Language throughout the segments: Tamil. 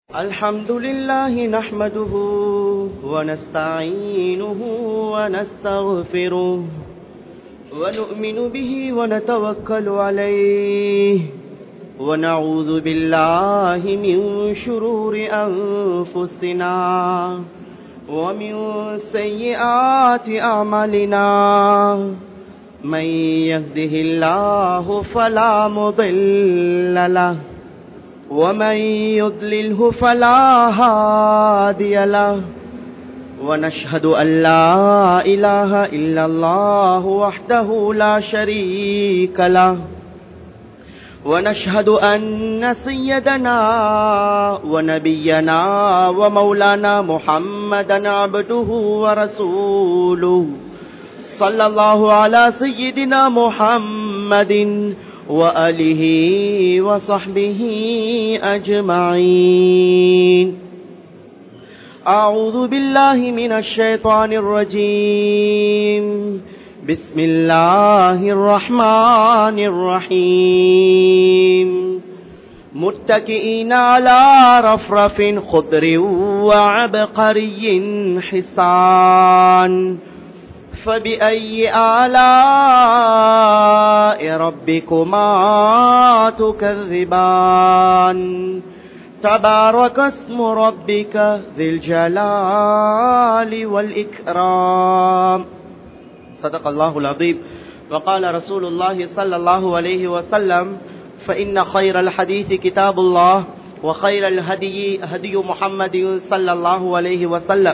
الحمد لله نحمده ونستعينه ونستغفره ونؤمن به ونتوكل عليه ونعوذ بالله من شرور أنفسنا ومن سيئات أعمالنا من يهده الله فلا مضل له ومن يضلله فلا هادي له ونشهد أن لا إله إلا الله وحده لا شريك له ونشهد أن سيدنا ونبينا ومولانا محمدا عبده ورسوله صلى الله على سيدنا محمد وآله وصحبه أجمعين أعوذ بالله من الشيطان الرجيم بسم الله الرحمن الرحيم متكئين على رفرف خضر وعبقري حسان فبأي آلاء ربكما تكذبان تبارك اسم ربك ذي الجلال والإكرام صدق الله العظيم وقال رسول الله صلى الله عليه وسلم فإن خير الحديث كتاب الله وخير الهدي هدي محمد صلى الله عليه وسلم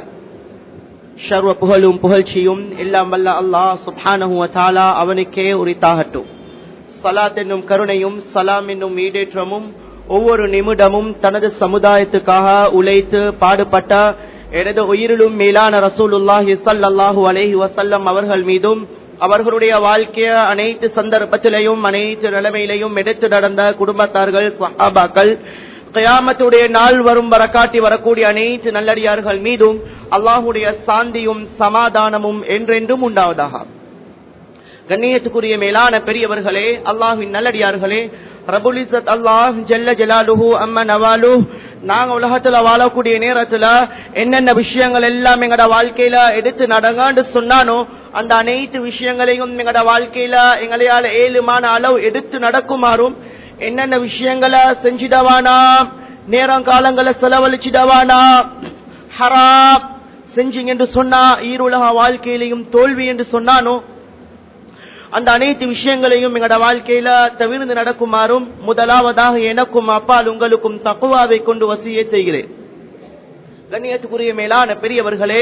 சர்வ புகழும் புகழ்ச்சியும் எல்லாம் வல்ல அல்லாஹ் சுப்ஹானஹு தாலா அவனுக்கே உரித்தாகட்டும் சலாத் என்னும் கருணையும் சலாம் என்னும் ஈடேற்றமும் ஒவ்வொரு நிமிடமும் தனது சமுதாயத்துக்காக உழைத்து பாடுபட்ட எனது உயிரிலும் மேலான ரசூலுல்லாஹி சல்லாஹூ அலஹி வசல்லம் அவர்கள் மீதும் அவர்களுடைய வாழ்க்கைய அனைத்து சந்தர்ப்பத்திலையும் அனைத்து நிலைமையிலையும் எடுத்து நடந்த குடும்பத்தார்கள் சஹாபாக்கள் கயாமத்துடைய நாள் வரும் வரக்காட்டி வரக்கூடிய அனைத்து நல்லடியார்கள் மீதும் அல்லாஹுடைய சாந்தியும் சமாதானமும் என்றென்றும் உண்டாவதாக கண்ணியத்துக்குரிய மேலான பெரியவர்களே அல்லாஹின் நல்லடியார்களே ரபுலிசத் அல்லாஹ் ஜல்ல ஜலாலுஹு அம்ம நவாலு நாங்க உலகத்துல வாழக்கூடிய நேரத்துல என்னென்ன விஷயங்கள் எல்லாம் எங்கட வாழ்க்கையில எடுத்து நடங்கான்னு சொன்னானோ அந்த அனைத்து விஷயங்களையும் எங்கட வாழ்க்கையில எங்களையால ஏழுமான அளவு எடுத்து நடக்குமாறும் என்னென்ன விஷயங்களை செஞ்சிடவானா நேரம் காலங்களை செலவழிச்சிடவானா ஹராப் செஞ்சிங்க என்று சொன்னா ஈருலக வாழ்க்கையிலையும் தோல்வி என்று சொன்னானோ அந்த அனைத்து விஷயங்களையும் எங்களோட வாழ்க்கையில தவிர்த்து நடக்குமாறும் முதலாவதாக எனக்கும் அப்பால் உங்களுக்கும் தக்குவாவை கொண்டு வசிய செய்கிறேன் கண்ணியத்துக்குரிய மேலான பெரியவர்களே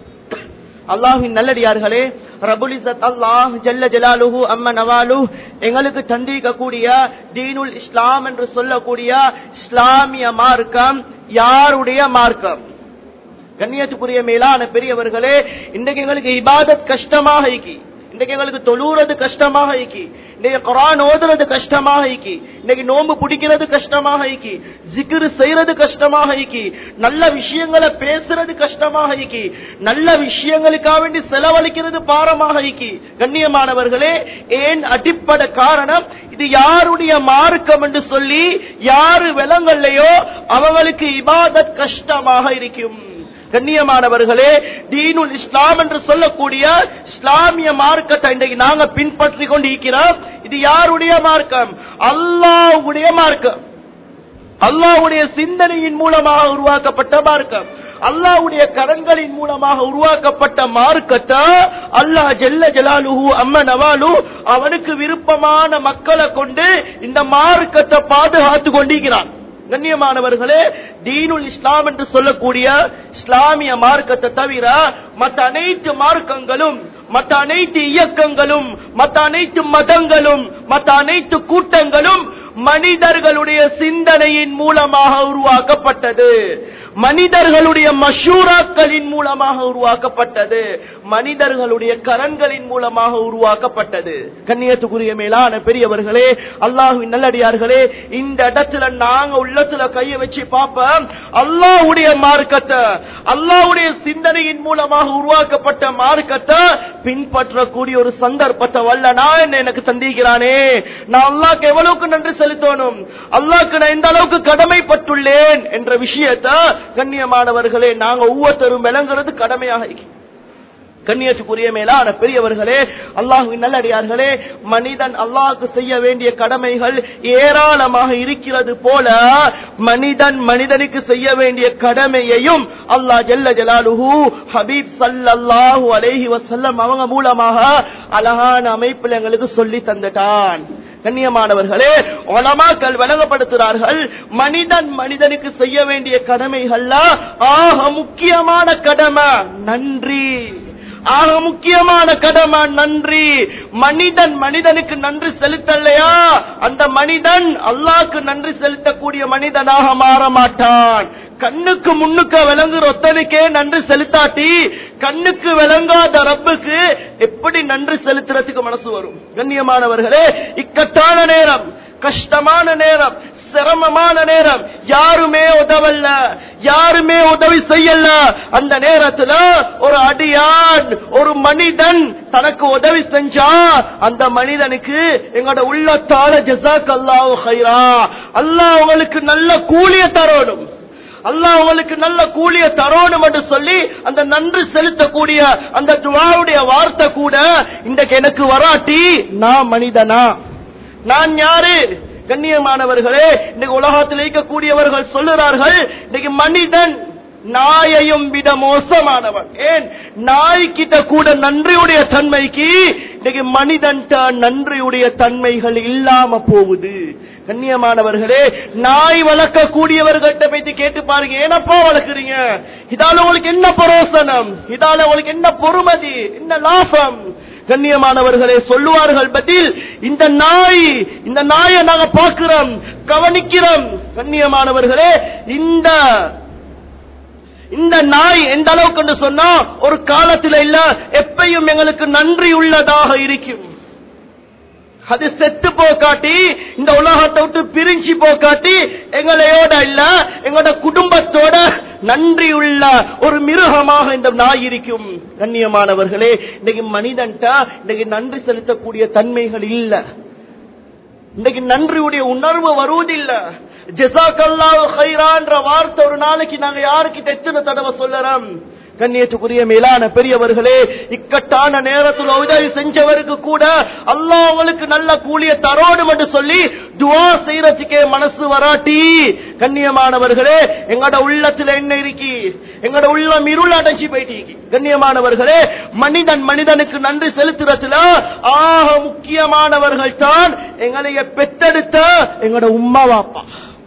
அல்லாஹின் நல்லடியார்களே ரபுலிசத் அல்லாஹ் ஜல்ல ஜலாலுஹு அம்ம நவாலு எங்களுக்கு தந்திக்கக்கூடிய தீனுல் இஸ்லாம் என்று சொல்லக்கூடிய இஸ்லாமிய மார்க்கம் யாருடைய மார்க்கம் கண்ணியத்துக்குரிய மேலான பெரியவர்களே இன்றைக்கு எங்களுக்கு இபாதத் கஷ்டமாக இருக்கி இன்னைக்கு எங்களுக்கு தொழுறது கஷ்டமாக இருக்கி இன்னைக்கு குரான் ஓதுறது கஷ்டமாக இருக்கி இன்னைக்கு நோம்பு பிடிக்கிறது கஷ்டமாக இருக்கி ஜிக்ரு செய்யறது கஷ்டமாக இருக்கி நல்ல விஷயங்களை பேசுறது கஷ்டமாக இருக்கி நல்ல விஷயங்களுக்காக வேண்டி செலவழிக்கிறது பாரமாக இருக்கி கண்ணியமானவர்களே ஏன் அடிப்படை காரணம் இது யாருடைய மார்க்கம் என்று சொல்லி யாரு விலங்கல்லையோ அவங்களுக்கு இபாதத் கஷ்டமாக இருக்கும் கண்ணியமானவர்களே தீனுல் இஸ்லாம் என்று சொல்லக்கூடிய இஸ்லாமிய மார்க்கத்தை இன்றைக்கு நாங்க பின்பற்றி கொண்டு இருக்கிறோம் இது யாருடைய மார்க்கம் அல்லாவுடைய மார்க்கம் அல்லாவுடைய சிந்தனையின் மூலமாக உருவாக்கப்பட்ட மார்க்கம் அல்லாவுடைய கரங்களின் மூலமாக உருவாக்கப்பட்ட மார்க்கத்தை அல்லாஹ் ஜெல்ல ஜலாலுஹு அம்ம நவாலு அவனுக்கு விருப்பமான மக்களை கொண்டு இந்த மார்க்கத்தை பாதுகாத்து கொண்டிருக்கிறான் கண்ணியமானவர்களே தீனுல் இஸ்லாம் என்று சொல்லக்கூடிய இஸ்லாமிய மார்க்கத்தை தவிர மற்ற அனைத்து மார்க்கங்களும் மற்ற அனைத்து இயக்கங்களும் மற்ற அனைத்து மதங்களும் மற்ற அனைத்து கூட்டங்களும் மனிதர்களுடைய சிந்தனையின் மூலமாக உருவாக்கப்பட்டது மனிதர்களுடைய மஷூராக்களின் மூலமாக உருவாக்கப்பட்டது மனிதர்களுடைய கரன்களின் மூலமாக உருவாக்கப்பட்டது கண்ணியத்துக்குரிய மேலான பெரியவர்களே அல்லாஹுவின் நல்லடியார்களே இந்த இடத்துல நாங்க உள்ளத்துல கைய வச்சு பார்ப்போம் அல்லாஹ்வுடைய மார்க்கத்தை அல்லாஹ்வுடைய சிந்தனையின் மூலமாக உருவாக்கப்பட்ட மார்க்கத்தை பின்பற்றக்கூடிய ஒரு சந்தர்ப்பத்தை வல்ல நான் எனக்கு தந்திக்கிறானே நான் அல்லாஹ்க்கு எவ்வளவுக்கு நன்றி செலுத்தணும் அல்லாஹ்க்கு நான் எந்த அளவுக்கு கடமைப்பட்டுள்ளேன் என்ற விஷயத்தை கண்ணியமானவர்களே நாங்க ஒவ்வொருத்தரும் விளங்குறது கடமையாக இருக்கு. கண்ணியத்துக்குரிய மேலான பெரியவர்களே அல்லாஹுவின் நல்லடியார்களே மனிதன் அல்லாஹுக்கு செய்ய வேண்டிய கடமைகள் ஏராளமாக இருக்கிறது போல மனிதன் மனிதனுக்கு செய்ய வேண்டிய கடமையையும் அல்லாஹ் ஜல்ல ஜலாலுஹு ஹபீப் ஸல்லல்லாஹு அலைஹி வஸல்லம் அவங்க மூலமாக அழகான அமைப்பில் எங்களுக்கு சொல்லி தந்துட்டான் கண்ணியமானவர்களே உலமாக்கள் விளங்கப்படுத்துகிறார்கள் மனிதன் மனிதனுக்கு செய்ய வேண்டிய கடமைகள்ல ஆக முக்கியமான கடமை நன்றி ஆக முக்கியமான கடமை நன்றி மனிதன் மனிதனுக்கு நன்றி செலுத்தலையா அந்த மனிதன் அல்லாஹ்க்கு நன்றி செலுத்தக்கூடிய மனிதனாக மாற மாட்டான் கண்ணுக்கு முன்னுக்கு விளங்குற ஒத்தனுக்கே நன்றி செலுத்தாட்டி கண்ணுக்கு விளங்காத ரப்புக்கு எப்படி நன்றி செலுத்துறதுக்கு மனசு வரும் கண்ணியமானவர்களே இக்கட்டான நேரம் கஷ்டமான நேரம் சிரமமான நேரம் யாருமே உதவல்ல யாருமே உதவி செய்யல அந்த நேரத்துல ஒரு அடியான் ஒரு மனிதன் தனக்கு உதவி செஞ்சா அந்த மனிதனுக்கு எங்களோட உள்ளத்தால ஜசாக் அல்லாஹ் ஹைரா அல்லாஹ் உங்களுக்கு நல்ல கூலிய தரணும் அல்லாஹ் உங்களுக்கு நல்ல கூலிய தரணும் என்று சொல்லி அந்த நன்றி செலுத்தக்கூடிய அந்த துவாவுடைய வார்த்தை கூட இன்றைக்கு எனக்கு வராட்டி நான் மனிதனா நான் யாரு கண்ணியமானவர்களே இன்னைக்கு உலகத்தில் இருக்கக்கூடியவர்கள் சொல்லுறார்கள் இன்னைக்கு மனிதன் நாயையும் விட மோசமானவன் ஏன் நாய்கிட்ட கூட நன்றியுடைய தன்மைக்கு இன்னைக்கு மனிதன் நன்றியுடைய தன்மைகள் இல்லாம போகுது கண்ணியமானவர்களே நாய் வளர்க்கக்கூடியவர்கள்ட்ட போயிட்டு கேட்டு பாருங்க ஏனப்பா வளர்க்குறீங்க இதால உங்களுக்கு என்ன பரோசனம் இதால உங்களுக்கு என்ன பொறுமதி என்ன லாபம் கண்ணியமானவர்களே சொல்லுவார்கள் பதில் இந்த நாய் இந்த நாயை நாங்க பார்க்கிறோம் கவனிக்கிறோம் கண்ணியமானவர்களே இந்த இந்த நாய் எந்த அளவுக்கு என்று சொன்னா ஒரு காலத்துல இல்ல எப்பயும் எங்களுக்கு நன்றி உள்ளதாக இருக்கும் அது செத்து போக்காட்டி இந்த உலகத்தை விட்டு பிரிஞ்சு போக்காட்டி எங்களையோட இல்ல எங்களோட குடும்பத்தோட நன்றி உள்ள ஒரு மிருகமாக இந்த நாய் இருக்கும் கண்ணியமானவர்களே இன்னைக்கு மனிதன்ட்ட இன்னைக்கு நன்றி செலுத்தக்கூடிய தன்மைகள் இல்ல இன்னைக்கு நன்றியுடைய உணர்வு வருவதில்ல ஜெசாக்கல்லாஹு ஹைரான்ற வார்த்தை ஒரு நாளைக்கு நாங்க யாருக்கிட்ட எத்தனை தடவை சொல்லறோம் கண்ணியத்துக்குரிய மேலான பெரியவர்களே இக்கட்டான நேரத்தில் உதவி செஞ்சவருக்கு கூட அல்லாஹ் உங்களுக்கு நல்ல கூலிய தரோடும் என்று சொல்லி துவா செய்யறதுக்கே மனசு வராட்டி கண்ணியமானவர்களே எங்கட உள்ளத்துல என்ன இருக்கி எங்கட உள்ளம் இருள் அடைஞ்சு போயிட்டு கண்ணியமானவர்களே மனிதன் மனிதனுக்கு நன்றி செலுத்துறதுல ஆக முக்கியமானவர்கள் தான் எங்களைய பெத்தெடுத்த எங்கட உம்மா வாப்பா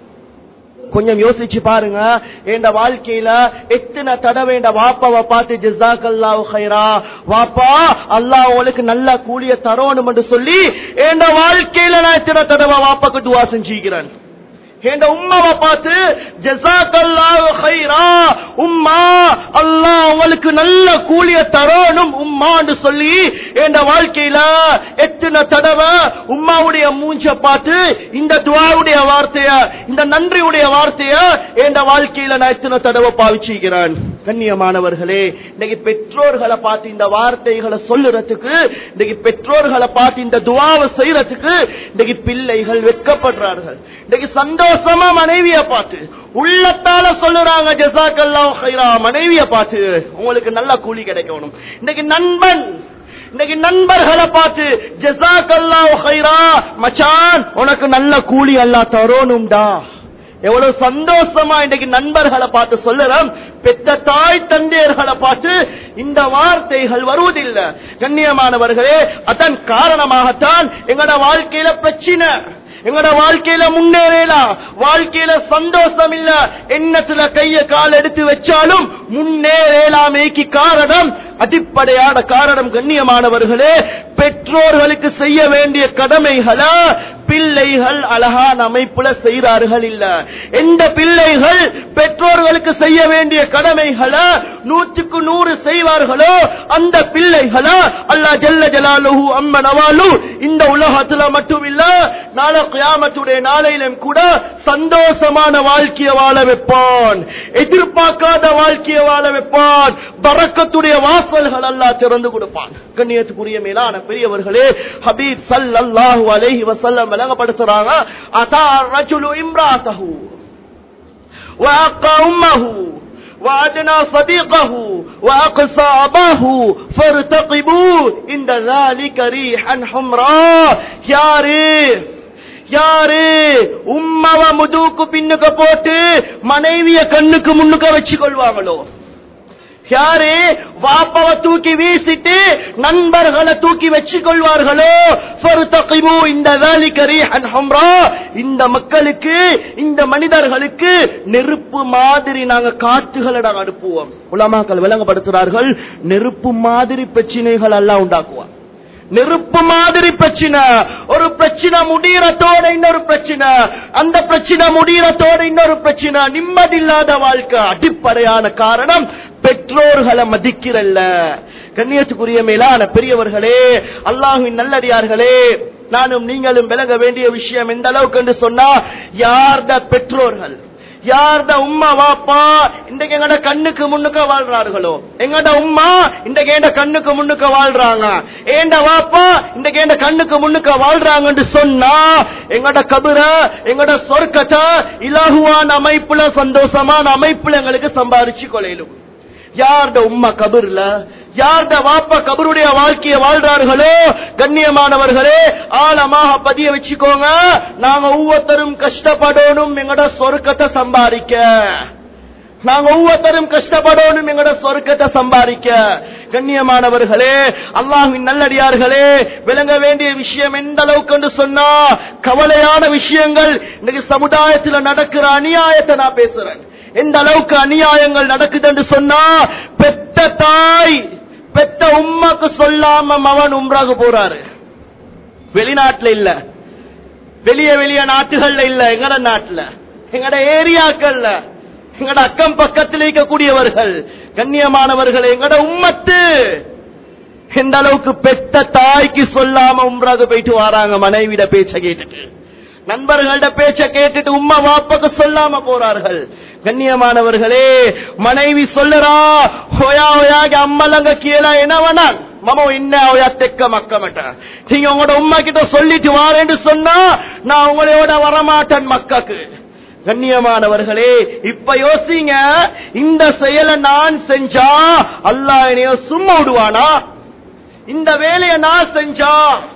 கொஞ்சம் யோசிச்சு பாருங்க என் வாழ்க்கையில எத்தனை தடவை இந்த வாப்பாவை பார்த்து ஜிசாக் அல்லாஹ் ஹைரா வாப்பா அல்லாஹ் உங்களுக்கு நல்ல கூலிய தரணும் என்று சொல்லி என் வாழ்க்கையில நான் எத்தனை தடவை வாப்பாக்கு துவா செஞ்சுக்கிறேன் என் உம்மாவை பார்த்து ஜசாக் அல்லாஹ் ஹைரா உம்மா அல்லாஹ் உங்களுக்கு நல்ல கூலிய தரணும் உம்மான்னு சொல்லி என் வாழ்க்கையில எத்தனை தடவை உம்மாவுடைய மூஞ்ச பார்த்து இந்த துவாவுடைய வார்த்தைய இந்த நன்றியுடைய வார்த்தைய என் வாழ்க்கையில நான் எத்தனை தடவை பாவிச்சுக்கிறேன் கண்ணியமானவர்களே இன்னைக்கு பெற்றோர்களை பார்த்து இந்த வார்த்தைகளை சொல்லுறதுக்கு இன்னைக்கு பெற்றோர்களை பார்த்து இந்த துவாவை செய்யறதுக்கு இன்னைக்கு பிள்ளைகள் வெட்கப்படுறார்கள் இன்னைக்கு சந்தோஷமா மனைவிய பார்த்து உள்ளத்தால சொல்லுறாங்க ஜசாக்கல்லாம் ஹைரா மனைவிய பார்த்து உங்களுக்கு நல்ல கூலி கிடைக்கணும் இன்னைக்கு நண்பன் இன்னைக்கு நண்பர்களை பார்த்து ஜசாக்கல்லா ஹைரா மச்சான் உனக்கு நல்ல கூலி அல்லா தரோனும்டா எவ்வளவு சந்தோஷமா இன்னைக்கு நண்பர்களை பார்த்து சொல்லுறோம் பெத்த தாய் தந்தையர்களை பார்த்து இந்த வார்த்தைகள் வருவதில்லை கண்ணியமானவர்களே அதன் காரணமாகத்தான் எங்களோட வாழ்க்கையில பிரச்சனை எங்களோட வாழ்க்கையில முன்னேறலாம் வாழ்க்கையில சந்தோஷம் இல்ல எண்ணத்துல கைய கால் எடுத்து வச்சாலும் முன்னேறலாமேக்கு காரணம் அடிப்படையான காரணம் கண்ணியமானவர்களே பெற்றோர்களுக்கு செய்ய வேண்டிய கடமைகளை பிள்ளைகள் அழகான அமைப்புல செய்கிறார்கள் இல்ல எந்த பிள்ளைகள் பெற்றோர்களுக்கு செய்ய வேண்டிய கடமைகளை நூற்றுக்கு நூறு செய்வார்களோ அந்த பிள்ளைகளை அல்லாஹ் ஜல்ல ஜலாலுஹு அம்ம நவாலு இந்த உலகத்துல மட்டும் இல்ல நாளை கியாமத்துடைய நாளையிலும் கூட சந்தோஷமான வாழ்க்கையை வாழ வைப்பான் எதிர்பார்க்காத வாழ்க்கையை வாழ வைப்பான் பறக்கத்துடைய வாசல்கள் அல்லாஹ் திறந்து கொடுப்பான் கண்ணியத்துக்குரிய மேலான பெரியவர்களே ஹபீப் ஸல்லல்லாஹு அலைஹி வஸல்லம் விளங்கப்படுத்துறாங்க அதா ரஜுலு இம்ராத்தஹு وأقى أمه وأدنى صديقه وأقصى أباه فارتقبوا عند ذلك ريحا حمراء யாரு யாரு உம்மவ முதுகுக்கு பின்னுக்க போட்டு மனைவிய கண்ணுக்கு முன்னுக்க வச்சு கொள்வாங்களோ யாரு வாப்பவ தூக்கி வீசிட்டு நண்பர்களை தூக்கி வச்சு கொள்வார்களோ ஃபர்தகிபு இந்த ذلك ريحا حمراء இந்த மக்களுக்கு இந்த மனிதர்களுக்கு நெருப்பு மாதிரி நாங்க காற்றுகளை நாங்க அனுப்புவோம் உலமாக்கள் விளங்கப்படுத்துறார்கள் நெருப்பு மாதிரி பிரச்சனைகள் எல்லாம் உண்டாக்குவான் நெருப்பு மாதிரி பிரச்சனை ஒரு பிரச்சனை முடியறத்தோட இன்னொரு பிரச்சனை அந்த பிரச்சனை முடியறத்தோட இன்னொரு பிரச்சனை நிம்மதியில்லாத வாழ்க்கை அடிப்படையான காரணம் பெற்றோர்களை மதிக்கிறல்ல கண்ணியத்துக்குரிய மேலான பெரியவர்களே அல்லாஹுவின் நல்லடியார்களே நானும் நீங்களும் விளங்க வேண்டிய விஷயம் எந்த அளவுக்கு என்று சொன்னா யார்த பெற்றோர்கள் யார்த உம்மா வாப்பா இன்றைக்கு எங்கட கண்ணுக்கு முன்னுக்க வாழ்றார்களோ எங்கட உம்மா இன்றைக்கு எங்க கண்ணுக்கு முன்னுக்க வாழ்றாங்க ஏண்ட வாப்பா இன்றைக்கு எங்க கண்ணுக்கு முன்னுக்க வாழ்றாங்கன்னு சொன்னா எங்கட கபுர எங்கட சொர்க்கத்தை இலகுவான அமைப்புல சந்தோஷமான அமைப்புல எங்களுக்கு சம்பாரிச்சு கொள்ளையிலும் யார்ட உம்மா கபூர்ல யார்ட வாப்பா கபருடைய வாழ்க்கையை வாழ்றார்களோ கண்ணியமானவர்களே ஆழமாக பதிய வச்சுக்கோங்க நாங்க ஒவ்வொருத்தரும் கஷ்டப்படணும் எங்கட சொர்க்கத்தை சம்பாதிக்க நாங்க ஒவ்வொருத்தரும் கஷ்டப்படணும் எங்கட சொர்க்கத்தை சம்பாதிக்க கண்ணியமானவர்களே அல்லாஹின் நல்லடியார்களே விளங்க வேண்டிய விஷயம் எந்த அளவுக்கு என்று சொன்னா கவலையான விஷயங்கள் இன்னைக்கு சமுதாயத்தில் நடக்கிற அநியாயத்தை நான் பேசுறேன் எந்த அளவுக்கு அநியாயங்கள் நடக்குது என்று சொன்னா பெத்த தாய் பெத்த உம்மாக்கு சொல்லாம மவன் உம்ராக போறாரு வெளிநாட்டுல இல்ல வெளிய வெளிய நாட்டுகள்ல இல்ல எங்கட நாட்டுல எங்கட ஏரியாக்கள்ல எங்கட அக்கம் பக்கத்தில் இருக்கக்கூடியவர்கள் கண்ணியமானவர்கள் எங்கட உம்மத்து எந்த அளவுக்கு பெத்த தாய்க்கு சொல்லாம உம்ராக போயிட்டு வராங்க மனைவிட பேச்ச கேட்டுட்டு நண்பர்கள்ட பேச்ச கேட்டுட்டு உம்மா வாப்பாக்கு சொல்லாம போறார்கள் கண்ணியமானவர்களே மனைவி சொல்லுறா ஹோயா ஹோயாக அம்மலங்க கீழே என்னவனா மம இன்ன அவயா தெக்க மக்க மாட்டேன் நீங்க உங்களோட உம்மா கிட்ட சொல்லிட்டு வாரேன்னு சொன்னா நான் உங்களோட வரமாட்டேன் மக்காக்கு கண்ணியமானவர்களே இப்ப யோசிங்க இந்த செயலை நான் செஞ்சா அல்லாஹ் என்னைய சும்மா விடுவானா இந்த வேலையை நான் செஞ்சா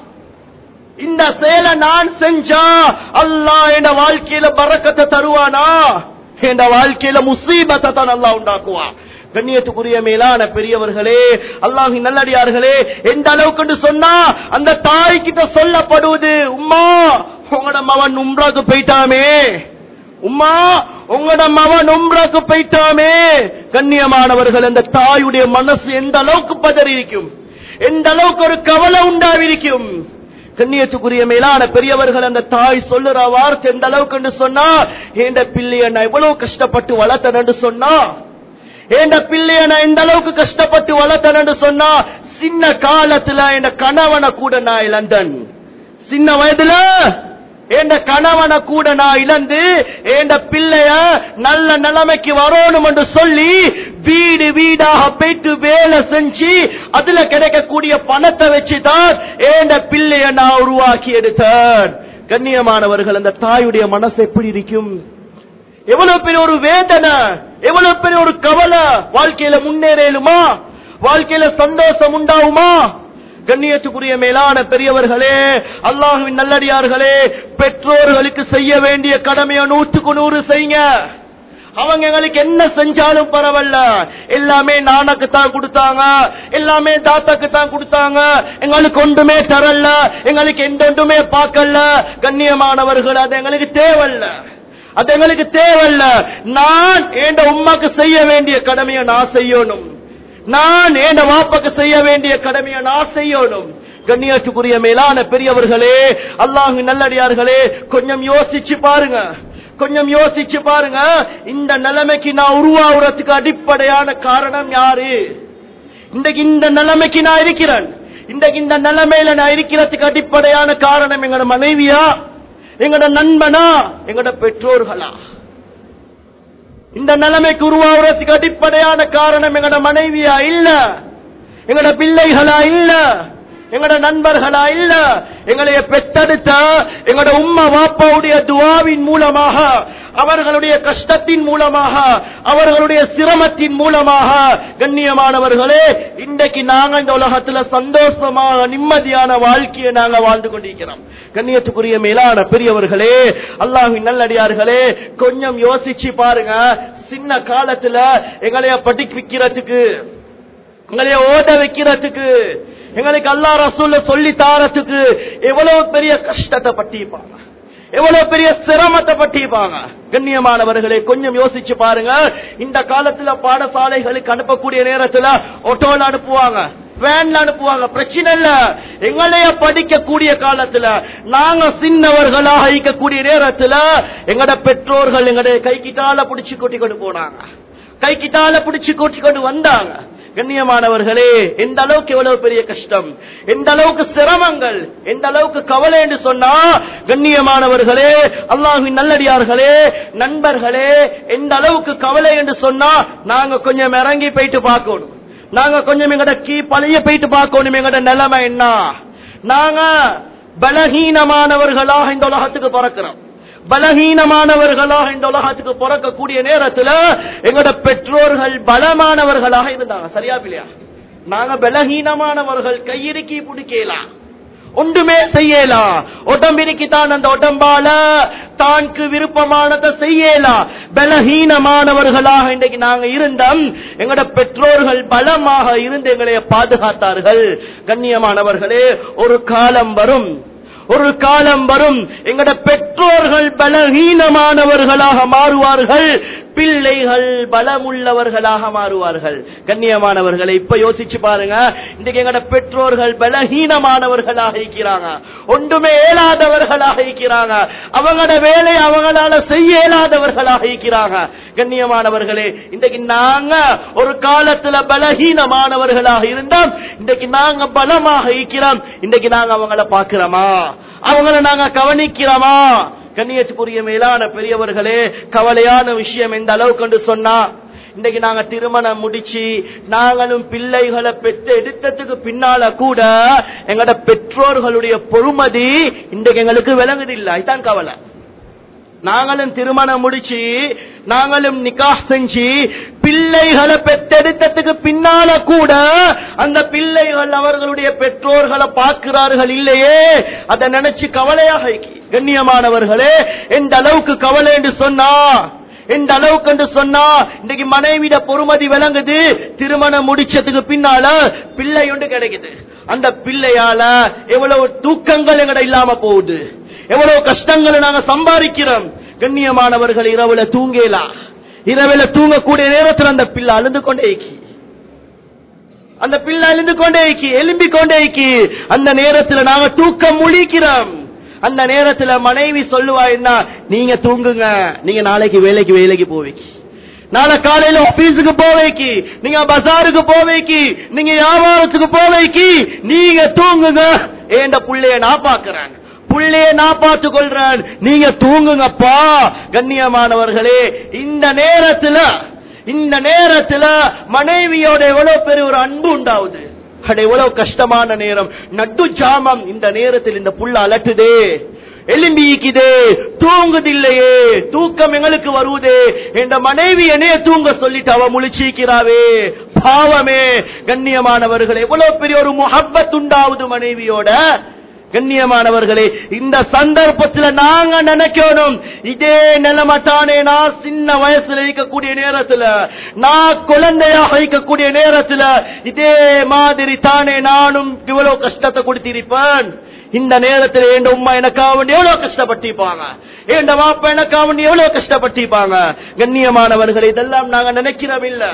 இந்த செயலை நான் செஞ்சா அல்லாஹ் என் வாழ்க்கையில பறக்கத்தை தருவானா என் வாழ்க்கையில முசீபத்தை தான் அல்லாஹ் உண்டாக்குவான் கண்ணியத்துக்குரிய மேலான பெரியவர்களே அல்லாஹின் நல்லடியார்களே எந்த அளவுக்கு சொன்னா அந்த தாய் கிட்ட சொல்லப்படுவது உம்மா உங்களோட மவன் உம்ராக்கு போயிட்டாமே உம்மா உங்களோட மவன் உம்ராக்கு போயிட்டாமே கண்ணியமானவர்கள் அந்த தாயுடைய மனசு எந்த அளவுக்கு பதறி இருக்கும் எந்த அளவுக்கு ஒரு கவலை உண்டாவிருக்கும் கண்ணியத்துக்குரிய மேலான பெரியவர்கள் அந்த தாய் சொல்லுற வார்த்தை எந்த அளவுக்கு சொன்னா ஏண்ட பிள்ளைய நான் எவ்வளவு கஷ்டப்பட்டு வளர்த்தனு சொன்னா ஏண்ட பிள்ளைய நான் எந்த அளவுக்கு கஷ்டப்பட்டு வளர்த்தனு சொன்னா சின்ன காலத்துல என் கணவனை கூட நான் இழந்தன் சின்ன வயதுல என் கணவனை கூட நான் இழந்து என் பிள்ளைய நல்ல நிலைமைக்கு வரணும் என்று சொல்லி வீடு வீடாக போயிட்டு வேலை செஞ்சு அதுல கிடைக்கக்கூடிய பணத்தை வச்சுதான் என் பிள்ளைய நான் உருவாக்கி எடுத்தேன் கண்ணியமானவர்கள் அந்த தாயுடைய மனசு எப்படி இருக்கும் எவ்வளவு பெரிய ஒரு வேதனை எவ்வளவு பெரிய ஒரு கவலை வாழ்க்கையில முன்னேறலுமா வாழ்க்கையில சந்தோஷம் உண்டாகுமா கண்ணியத்துக்குரிய மேலான பெரியவர்களே அல்லாஹுவின் நல்லடியார்களே பெற்றோர்களுக்கு செய்ய வேண்டிய கடமையை நூற்றுக்கு நூறு செய்யுங்க அவங்க எங்களுக்கு என்ன செஞ்சாலும் பரவாயில்ல எல்லாமே நானக்கு தான் கொடுத்தாங்க எல்லாமே தாத்தாக்கு தான் கொடுத்தாங்க எங்களுக்கு ஒன்றுமே தரல எங்களுக்கு எந்த ஒன்றுமே பார்க்கல கண்ணியமானவர்கள் அது எங்களுக்கு தேவையில்ல அது எங்களுக்கு தேவையில்ல நான் என் உமாக்கு செய்ய வேண்டிய கடமையை நான் செய்யணும் நான் என் வாப்பாக்கு செய்ய வேண்டிய கடமையை நான் செய்யணும் கண்ணியத்துக்குரிய மேலான பெரியவர்களே அல்லாஹு நல்லடியார்களே கொஞ்சம் யோசிச்சு பாருங்க கொஞ்சம் யோசிச்சு பாருங்க இந்த நிலைமைக்கு நான் உருவாகிறதுக்கு அடிப்படையான காரணம் யாரு இன்றைக்கு இந்த நிலைமைக்கு நான் இருக்கிறேன் இன்றைக்கு இந்த நிலைமையில நான் இருக்கிறதுக்கு அடிப்படையான காரணம் எங்களோட மனைவியா எங்களோட நண்பனா எங்களோட பெற்றோர்களா இந்த நிலைமைக்கு உருவாகிறதுக்கு அடிப்படையான காரணம் எங்களோட மனைவியா இல்ல எங்களோட பிள்ளைகளா இல்ல எங்களோட நண்பர்களா இல்ல எங்களைய பெத்தெடுத்த எங்களோட உம்மா வாப்பாவுடைய துவாவின் மூலமாக அவர்களுடைய கஷ்டத்தின் மூலமாக அவர்களுடைய சிரமத்தின் மூலமாக கண்ணியமானவர்களே இன்றைக்கு நாங்க இந்த உலகத்துல சந்தோஷமாக நிம்மதியான வாழ்க்கையை நாங்க வாழ்ந்து கொண்டிருக்கிறோம் கண்ணியத்துக்குரிய மேலான பெரியவர்களே அல்லாஹின் நல்லடியார்களே கொஞ்சம் யோசிச்சு பாருங்க சின்ன காலத்துல எங்களைய படிக்கிறதுக்கு எங்களைய ஓட வைக்கிறதுக்கு எங்களுக்கு அல்லா ரசூல்ல சொல்லி தாரத்துக்கு எவ்வளவு பெரிய கஷ்டத்தை பட்டிப்பாங்க எவ்வளவு பெரிய சிரமத்தை பட்டிப்பாங்க கண்ணியமானவர்களே கொஞ்சம் யோசிச்சு பாருங்க இந்த காலத்துல பாடசாலைகளுக்கு அனுப்பக்கூடிய நேரத்துல ஆட்டோல அனுப்புவாங்க வேன்ல அனுப்புவாங்க பிரச்சனை இல்ல எங்களைய படிக்கக்கூடிய காலத்துல நாங்க சின்னவர்களாக இருக்கக்கூடிய நேரத்துல எங்கட பெற்றோர்கள் எங்களுடைய கைக்கிட்டால பிடிச்சு கொட்டி கொண்டு போனாங்க கைக்கிட்டால பிடிச்சு கொட்டி கொண்டு வந்தாங்க கண்ணியமானவர்களே எந்த அளவுக்கு எவ்வளவு பெரிய கஷ்டம் எந்த அளவுக்கு சிரமங்கள் எந்த அளவுக்கு கவலை என்று சொன்னா கண்ணியமானவர்களே அல்லாஹின் நல்லடியார்களே நண்பர்களே எந்த அளவுக்கு கவலை என்று சொன்னா நாங்க கொஞ்சம் இறங்கி போயிட்டு பார்க்கணும் நாங்க கொஞ்சம் எங்கட கீ பழைய போயிட்டு பார்க்கணும் எங்கட நிலைமை என்ன நாங்க பலகீனமானவர்களாக இந்த உலகத்துக்கு பிறக்கிறோம் பலகீனமானவர்களாக இந்த உலகத்துக்கு பிறக்கக்கூடிய நேரத்துல எங்களோட பெற்றோர்கள் பலமானவர்களாக இருந்தாங்க சரியா இல்லையா நாங்க பலகீனமானவர்கள் கையிறுக்கி பிடிக்கலாம் ஒன்றுமே செய்யலாம் உடம்பிற்கு தான் அந்த உடம்பால தான்க்கு விருப்பமானதை செய்யலாம் பலஹீனமானவர்களாக இன்றைக்கு நாங்க இருந்தோம் எங்களோட பெற்றோர்கள் பலமாக இருந்து எங்களை பாதுகாத்தார்கள் கண்ணியமானவர்களே ஒரு காலம் வரும் ஒரு காலம் வரும் எங்கட பெற்றோர்கள் பலஹீனமானவர்களாக மாறுவார்கள் பிள்ளைகள் பலமுள்ளவர்களாக மாறுவார்கள் கண்ணியமானவர்களை இப்ப யோசிச்சு பாருங்க இன்றைக்கு எங்கட பெற்றோர்கள் பலஹீனமானவர்களாக இருக்கிறாங்க ஒன்றுமே இயலாதவர்களாக இருக்கிறாங்க அவங்களோட வேலை அவங்களால செய்ய இயலாதவர்களாக இருக்கிறாங்க கண்ணியமானவர்களே இன்றைக்கு நாங்க ஒரு காலத்துல பலஹீனமானவர்களாக இருந்தோம் இன்றைக்கு நாங்க பலமாக இருக்கிறோம் இன்றைக்கு நாங்க அவங்கள பாக்குறோமா அவங்கள நாங்க கவனிக்கிறோமா கண்ணியத்துக்குரிய மேலான பெரியவர்களே கவலையான விஷயம் எந்த அளவுக்கு சொன்னா இன்னைக்கு நாங்க திருமணம் முடிச்சு நாங்களும் பிள்ளைகளை பெற்று எடுத்ததுக்கு பின்னால கூட எங்கட பெற்றோர்களுடைய பொறுமதி இன்றைக்கு எங்களுக்கு விளங்குது இல்ல இதுதான் கவலை நாங்களும் திருமணம் முடிச்சு நாங்களும் நிக்கா செஞ்சு பிள்ளைகளை பெற்றெடுத்ததுக்கு பின்னால கூட அந்த பிள்ளைகள் அவர்களுடைய பெற்றோர்களை பார்க்கிறார்கள் இல்லையே அதை நினைச்சு கவலையாக கண்ணியமானவர்களே எந்த அளவுக்கு கவலை என்று சொன்னா எந்த அளவுக்கு என்று சொன்னா இன்னைக்கு மனைவிட பொறுமதி விளங்குது திருமணம் முடிச்சதுக்கு பின்னால பிள்ளை ஒன்று கிடைக்குது அந்த பிள்ளையால எவ்வளவு தூக்கங்கள் எங்கட இல்லாம போகுது எவ்வளவு கஷ்டங்களை நாங்க சம்பாதிக்கிறோம் கண்ணியமானவர்கள் இரவுல தூங்கலாம் இரவுல தூங்கக்கூடிய நேரத்தில் அந்த பிள்ளை அழுந்து கொண்டே அந்த பிள்ளை அழுந்து கொண்டே எலும்பி கொண்டே அந்த நேரத்தில் நாங்க தூக்கம் முழிக்கிறோம் அந்த நேரத்துல மனைவி சொல்லுவா என்ன நீங்க தூங்குங்க நீங்க நாளைக்கு வேலைக்கு வேலைக்கு போவீங்க நாளை காலையில ஆபீஸுக்கு போவைக்கு நீங்க பஜாருக்கு போவைக்கு நீங்க வியாபாரத்துக்கு போவைக்கு நீங்க தூங்குங்க ஏண்ட புள்ளைய நான் பாக்குறேன் புள்ளைய நான் பார்த்து கொள்றேன் நீங்க தூங்குங்கப்பா கண்ணியமானவர்களே இந்த நேரத்துல இந்த நேரத்துல மனைவியோட எவ்வளவு பெரிய ஒரு அன்பு உண்டாவுது அது எவ்வளவு கஷ்டமான நேரம் நட்டு ஜாமம் இந்த நேரத்தில் இந்த புள்ள அலட்டுதே எலும்பிக்குதே தூங்குதில்லையே தூக்கம் எங்களுக்கு வருவதே என்ற மனைவி என்னைய தூங்க சொல்லிட்டு அவ முழிச்சிக்கிறாவே பாவமே கண்ணியமானவர்கள் எவ்வளவு பெரிய ஒரு முகப்பத் உண்டாவது மனைவியோட கண்ணியமானவர்களே இந்த சந்தர்ப்பத்தில் நாங்க நினைக்கணும் இதே நிலைமட்டானே நான் சின்ன வயசுல இருக்கக்கூடிய நேரத்துல நான் குழந்தையாக இருக்கக்கூடிய நேரத்துல இதே மாதிரி தானே நானும் இவ்வளவு கஷ்டத்தை கொடுத்திருப்பேன் இந்த நேரத்தில் என் உமா எனக்காக வேண்டி எவ்வளவு கஷ்டப்பட்டிருப்பாங்க என் வாப்பா எனக்காக வேண்டி எவ்வளவு கஷ்டப்பட்டிருப்பாங்க கண்ணியமானவர்கள் இதெல்லாம் நாங்க நினைக்கிறோம் இல்ல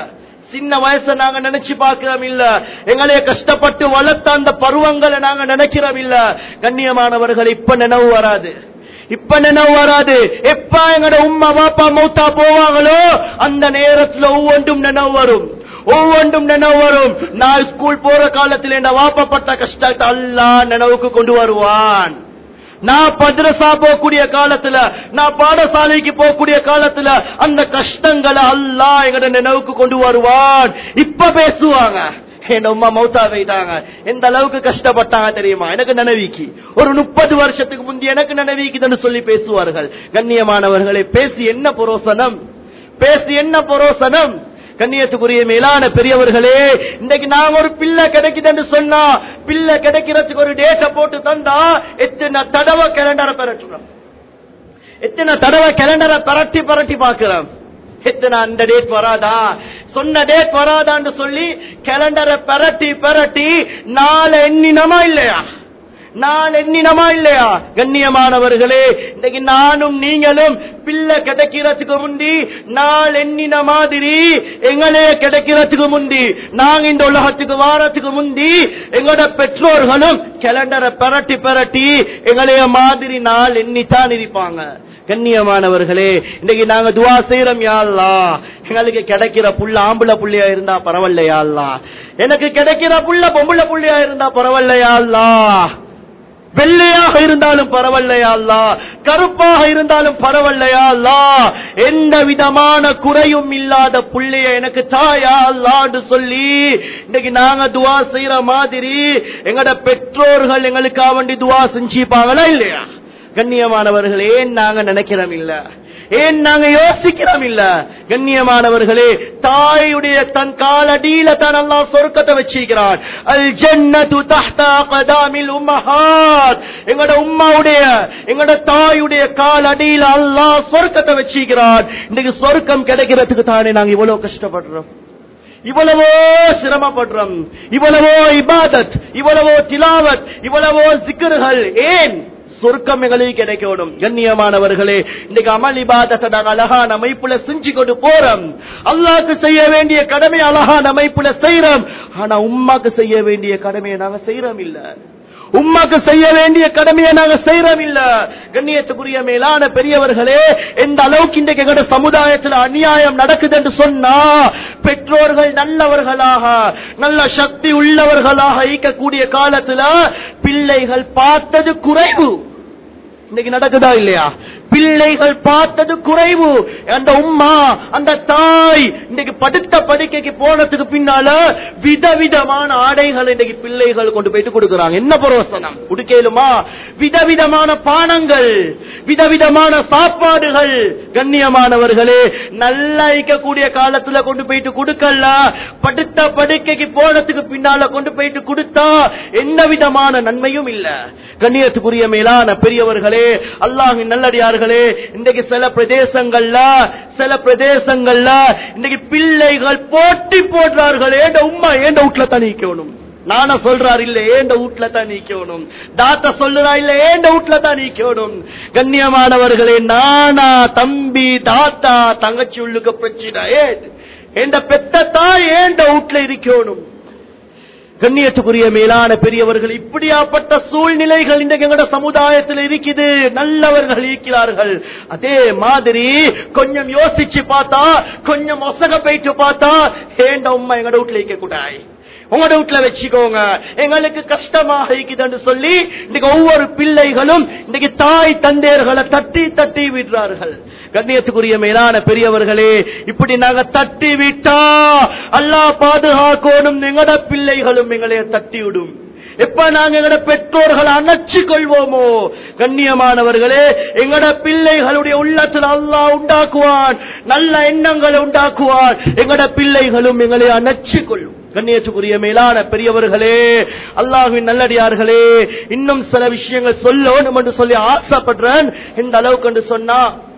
சின்ன வயசை நாங்க நினைச்சு பார்க்கிறோம் இல்ல எங்களைய கஷ்டப்பட்டு வளர்த்த அந்த பருவங்களை நாங்க நினைக்கிறோம் இல்ல கண்ணியமானவர்கள் இப்ப நினைவு வராது இப்ப நினைவு வராது எப்ப எங்கட உம்மா பாப்பா மௌத்தா போவாங்களோ அந்த நேரத்துல ஒவ்வொன்றும் நினைவு வரும் ஒவ்வொன்றும் நினைவு வரும் நான் ஸ்கூல் போற காலத்தில் என் வாப்பப்பட்ட கஷ்டத்தை அல்லா நினைவுக்கு கொண்டு வருவான் நான் பத்ரசா போகக்கூடிய காலத்துல நான் பாடசாலைக்கு போகக்கூடிய காலத்துல அந்த கஷ்டங்களை அல்லா எங்கட நினைவுக்கு கொண்டு வருவான் இப்ப பேசுவாங்க என் அம்மா மௌத்தா போயிட்டாங்க எந்த அளவுக்கு கஷ்டப்பட்டாங்க தெரியுமா எனக்கு நினைவிக்கு ஒரு முப்பது வருஷத்துக்கு முந்தி எனக்கு நினைவிக்குதுன்னு சொல்லி பேசுவார்கள் கண்ணியமானவர்களை பேசி என்ன புரோசனம் பேசி என்ன புரோசனம் கண்ணியத்துக்குரிய மேலான பெரியவர்களே இன்னைக்கு நாங்க ஒரு பிள்ளை கிடைக்குதுன்னு சொன்னா பிள்ளை கிடைக்கிறதுக்கு ஒரு டேட்டை போட்டு தந்தா எத்தனை தடவை கேலண்டரை பெறட்டுறோம் எத்தனை தடவை கேலண்டரை பரட்டி பரட்டி பாக்குறோம் எத்தனை அந்த டேட் வராதா சொன்ன டேட் வராதான்னு சொல்லி கேலண்டரை பரட்டி பரட்டி நாலு எண்ணினமா இல்லையா நான் எண்ணினமா இல்லையா கண்ணியமானவர்களே இன்னைக்கு நானும் நீங்களும் பிள்ளை கிடைக்கிறதுக்கு முந்தி நாள் எண்ணின மாதிரி எங்களே கிடைக்கிறதுக்கு முந்தி நாங்க இந்த உலகத்துக்கு வாரத்துக்கு முந்தி எங்களோட பெற்றோர்களும் கேலண்டரை பரட்டி பரட்டி எங்களைய மாதிரி நாள் எண்ணித்தான் இருப்பாங்க கண்ணியமானவர்களே இன்னைக்கு நாங்க துவா செய்யறோம் யாழ்லா எங்களுக்கு கிடைக்கிற புள்ள ஆம்பளை புள்ளையா இருந்தா பரவாயில்லையா எனக்கு கிடைக்கிற புள்ள பொம்பளை புள்ளையா இருந்தா பரவாயில்லையா வெள்ளையாக இருந்தாலும் பரவாயில்லையா அல்லா கருப்பாக இருந்தாலும் பரவாயில்லையா அல்லா எந்த விதமான குறையும் இல்லாத புள்ளைய எனக்கு தாயா அல்லான்னு சொல்லி இன்னைக்கு நாங்க துவா செய்யற மாதிரி எங்கட பெற்றோர்கள் எங்களுக்காக வேண்டி துவா செஞ்சுப்பாங்களா இல்லையா கண்ணியமானவர்கள் ஏன் நாங்க நினைக்கிறோம் இல்ல ஏன் நாங்க யோசிக்கிறோம் இல்ல கண்ணியமானவர்களே தாயுடைய தன் காலடியில தான் அல்லாஹ் சொர்க்கத்தை வச்சிருக்கிறான் அல் ஜன்னது தஹ்தா கதாமில் உம்மஹாத் எங்கட உம்மாவுடைய எங்கட தாயுடைய காலடியில அல்லாஹ் சொர்க்கத்தை வச்சிருக்கிறான் இன்னைக்கு சொர்க்கம் கிடைக்கிறதுக்கு தானே நாங்க இவ்வளவு கஷ்டப்படுறோம் இவ்வளவோ சிரமப்படுறோம் இவ்வளவோ இபாதத் இவ்வளவோ திலாவத் இவ்வளவோ சிக்கர்கள் ஏன் சொர்க்கம் எங்களுக்கு கிடைக்கணும் கண்ணியமானவர்களே இன்னைக்கு அமல் இபாதத்தை நாங்க அழகான அமைப்புல செஞ்சு கொண்டு போறோம் அல்லாக்கு செய்ய வேண்டிய கடமை அழகான அமைப்புல செய்யறோம் ஆனா உம்மாக்கு செய்ய வேண்டிய கடமையை நாங்க செய்யறோம் இல்ல உம்மாக்கு செய்ய வேண்டிய கடமையை நாங்க செய்யறோம் இல்ல கண்ணியத்துக்குரிய மேலான பெரியவர்களே எந்த அளவுக்கு இன்றைக்கு எங்களோட சமுதாயத்தில் அநியாயம் நடக்குது என்று சொன்னா பெற்றோர்கள் நல்லவர்களாக நல்ல சக்தி உள்ளவர்களாக ஈக்கக்கூடிய காலத்துல பிள்ளைகள் பார்த்தது குறைவு இன்னைக்கு நடக்குதா இல்லையா பிள்ளைகள் பார்த்தது குறைவு அந்த உம்மா அந்த தாய் இன்னைக்கு படுத்த படுக்கைக்கு போனதுக்கு பின்னால விதவிதமான ஆடைகள் இன்னைக்கு பிள்ளைகள் கொண்டு போயிட்டு கொடுக்கறாங்க என்ன பரோசனம் குடுக்கலுமா விதவிதமான பானங்கள் விதவிதமான சாப்பாடுகள் கண்ணியமானவர்களே நல்லா இருக்கக்கூடிய காலத்துல கொண்டு போயிட்டு கொடுக்கல படுத்த படுக்கைக்கு போனதுக்கு பின்னால கொண்டு போயிட்டு கொடுத்தா எந்த விதமான நன்மையும் இல்ல கண்ணியத்துக்குரிய மேலான பெரியவர்களே அல்லாஹின் நல்லடியார்களே இன்றைக்கு சில பிரதேசங்கள்ல சில பிரதேசங்கள்ல இன்னைக்கு பிள்ளைகள் போட்டி போடுறார்கள் ஏண்ட உம்மா ஏண்ட வீட்டுல தான் நீக்கணும் நானா சொல்றாரு இல்ல ஏண்ட வீட்டுல தான் நீக்கணும் தாத்தா சொல்லுறா இல்ல ஏண்ட வீட்டுல தான் நீக்கணும் கண்ணியமானவர்களே நானா தம்பி தாத்தா தங்கச்சி உள்ளுக்க பிரச்சனை ஏன் எந்த பெத்த தாய் ஏண்ட வீட்டுல இருக்கணும் கண்ணியத்துக்குரிய மேலான பெரியவர்கள் இப்படியாப்பட்ட சூழ்நிலைகள் இன்றைக்கு எங்கட சமுதாயத்தில் இருக்குது நல்லவர்கள் இருக்கிறார்கள் அதே மாதிரி கொஞ்சம் யோசிச்சு பார்த்தா கொஞ்சம் ஒசக போயிட்டு பார்த்தா ஏண்ட உண்மை எங்கட வீட்டுல இருக்க கூடாய் உங்களோட வீட்டுல வச்சுக்கோங்க எங்களுக்கு கஷ்டமாக இருக்குதுன்னு சொல்லி இன்னைக்கு ஒவ்வொரு பிள்ளைகளும் இன்னைக்கு தாய் தந்தையர்களை தட்டி தட்டி விடுறார்கள் கண்ணியத்துக்குரிய மேலான பெரியவர்களே இப்படி நாங்க தட்டி விட்டா அல்லா பாதுகாக்கணும் எங்கட பிள்ளைகளும் எங்களைய தட்டி விடும் எப்ப நாங்க எங்கட பெற்றோர்களை அணைச்சு கொள்வோமோ கண்ணியமானவர்களே எங்கட பிள்ளைகளுடைய உள்ளத்தில் அல்லா உண்டாக்குவான் நல்ல எண்ணங்களை உண்டாக்குவான் எங்கட பிள்ளைகளும் எங்களை அணைச்சு கொள்ளும் கண்ணியத்துக்குரிய மேலான பெரியவர்களே அல்லாஹின் நல்லடியார்களே இன்னும் சில விஷயங்கள் சொல்லணும் என்று சொல்லி ஆசைப்படுறேன் இந்த அளவுக்கு என்று சொன்னா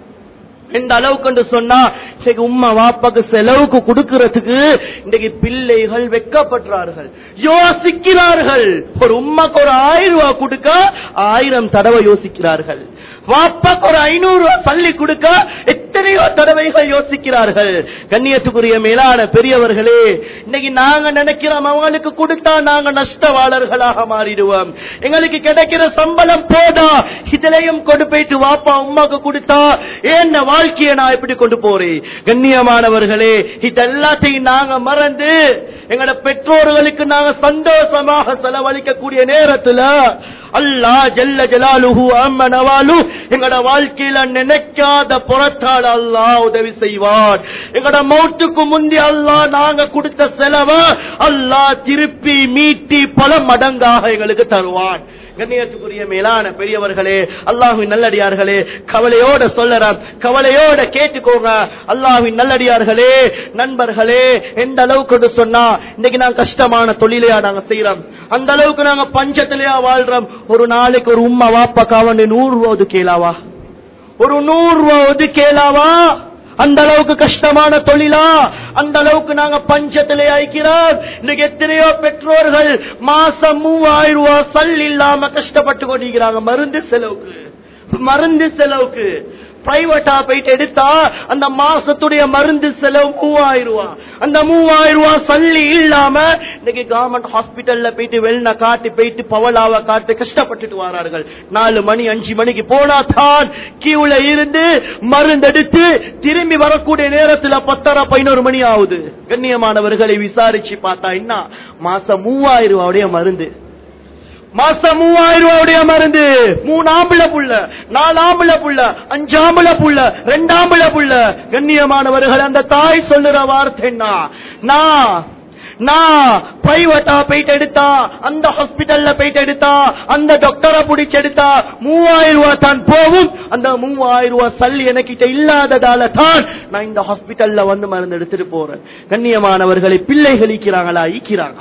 எந்த அளவுக்கு என்று சொன்னா சரி உம்மா வாப்பாக்கு செலவுக்கு கொடுக்கறதுக்கு இன்றைக்கு பிள்ளைகள் வெக்கப்படுறார்கள் யோசிக்கிறார்கள் ஒரு உம்மாக்கு ஒரு ஆயிரம் ரூபாய் கொடுக்க ஆயிரம் தடவை யோசிக்கிறார்கள் வாப்பாக்கு ஒரு ஐநூறு ரூபாய் பள்ளி கொடுக்க எத்தனையோ தடவைகள் யோசிக்கிறார்கள் கண்ணியத்துக்குரிய மேலான பெரியவர்களே இன்னைக்கு நாங்க நினைக்கிறோம் அவங்களுக்கு கொடுத்தா நாங்க நஷ்டவாளர்களாக மாறிடுவோம் எங்களுக்கு கிடைக்கிற சம்பளம் போதா இதுலயும் கொண்டு போயிட்டு வாப்பா உமாக்கு கொடுத்தா என்ன வாழ்க்கையை நான் எப்படி கொண்டு போறேன் கண்ணியமானவர்களே இதெல்லாத்தையும் நாங்க மறந்து எங்களோட பெற்றோர்களுக்கு நாங்க சந்தோஷமாக செலவழிக்கக்கூடிய நேரத்துல அல்லாஹ் ஜல்ல ஜலாலுஹு அம்ம நவாலு எங்கட வாழ்க்கையில நினைக்காத புறத்தால் அல்லாஹ் உதவி செய்வான் எங்கட மௌத்துக்கு முந்தி அல்லாஹ் நாங்க கொடுத்த செலவை அல்லாஹ் திருப்பி மீட்டி பல மடங்காக எங்களுக்கு தருவான் கண்ணியத்துக்குரிய மேலான பெரியவர்களே அல்லாஹுவின் நல்லடியார்களே கவலையோட சொல்லறான் கவலையோட கேட்டுக்கோங்க அல்லாஹுவின் நல்லடியார்களே நண்பர்களே எந்த அளவுக்கு சொன்னா இன்னைக்கு நான் கஷ்டமான தொழிலையா நாங்க செய்யறோம் அந்த அளவுக்கு நாங்க பஞ்சத்திலேயா வாழ்றோம் ஒரு நாளைக்கு ஒரு உம்மா வாப்பாக்காவ நூறு ரூபா ஒதுக்கேலாவா ஒரு நூறு ரூபா ஒதுக்கேலாவா அந்த அளவுக்கு கஷ்டமான தொழிலா அந்த அளவுக்கு நாங்க பஞ்சத்திலே அழைக்கிறோம் இன்னைக்கு எத்தனையோ பெற்றோர்கள் மாசம் மூவாயிரம் ரூபாய் சல் இல்லாம கஷ்டப்பட்டு கொண்டிருக்கிறாங்க மருந்து செலவுக்கு மருந்து செலவுக்கு பிரைவேட்டா போயிட்டு எடுத்தா அந்த மாசத்துடைய மருந்து செலவு மூவாயிரம் ரூபாய் அந்த மூவாயிரம் ரூபாய் சல்லி இல்லாம இன்னைக்கு கவர்மெண்ட் ஹாஸ்பிட்டல்ல போயிட்டு வெள்ளன காட்டி போயிட்டு பவலாவ காட்டி கஷ்டப்பட்டுட்டு வரார்கள் நாலு மணி அஞ்சு மணிக்கு போனா தான் கியூல இருந்து மருந்து எடுத்து திரும்பி வரக்கூடிய நேரத்துல பத்தரை பதினோரு மணி ஆகுது கண்ணியமானவர்களை விசாரிச்சு பார்த்தா என்ன மாசம் மூவாயிரம் ரூபாவுடைய மருந்து மாசம் மூவாயிரம் ரூபாயுடைய மருந்து மூணு ஆம்பளை புள்ள நாலு ஆம்பளை புள்ள அஞ்சு ஆம்பளை புள்ள ரெண்டு ஆம்பளை புள்ள கண்ணியமானவர்கள் அந்த தாய் சொல்லுற வார்த்தை என்ன நான் நான் பிரைவேட்டா போயிட்டு எடுத்தா அந்த ஹாஸ்பிட்டல்ல போயிட்டு எடுத்தா அந்த டாக்டரை பிடிச்சு எடுத்தா மூவாயிரம் ரூபாய் தான் போகும் அந்த மூவாயிரம் ரூபாய் சல்லி எனக்கிட்ட இல்லாததால தான் நான் இந்த ஹாஸ்பிட்டல்ல வந்து மருந்து எடுத்துட்டு போறேன் கண்ணியமானவர்களை பிள்ளைகள் ஈக்கிறாங்களா ஈக்கிறாங்க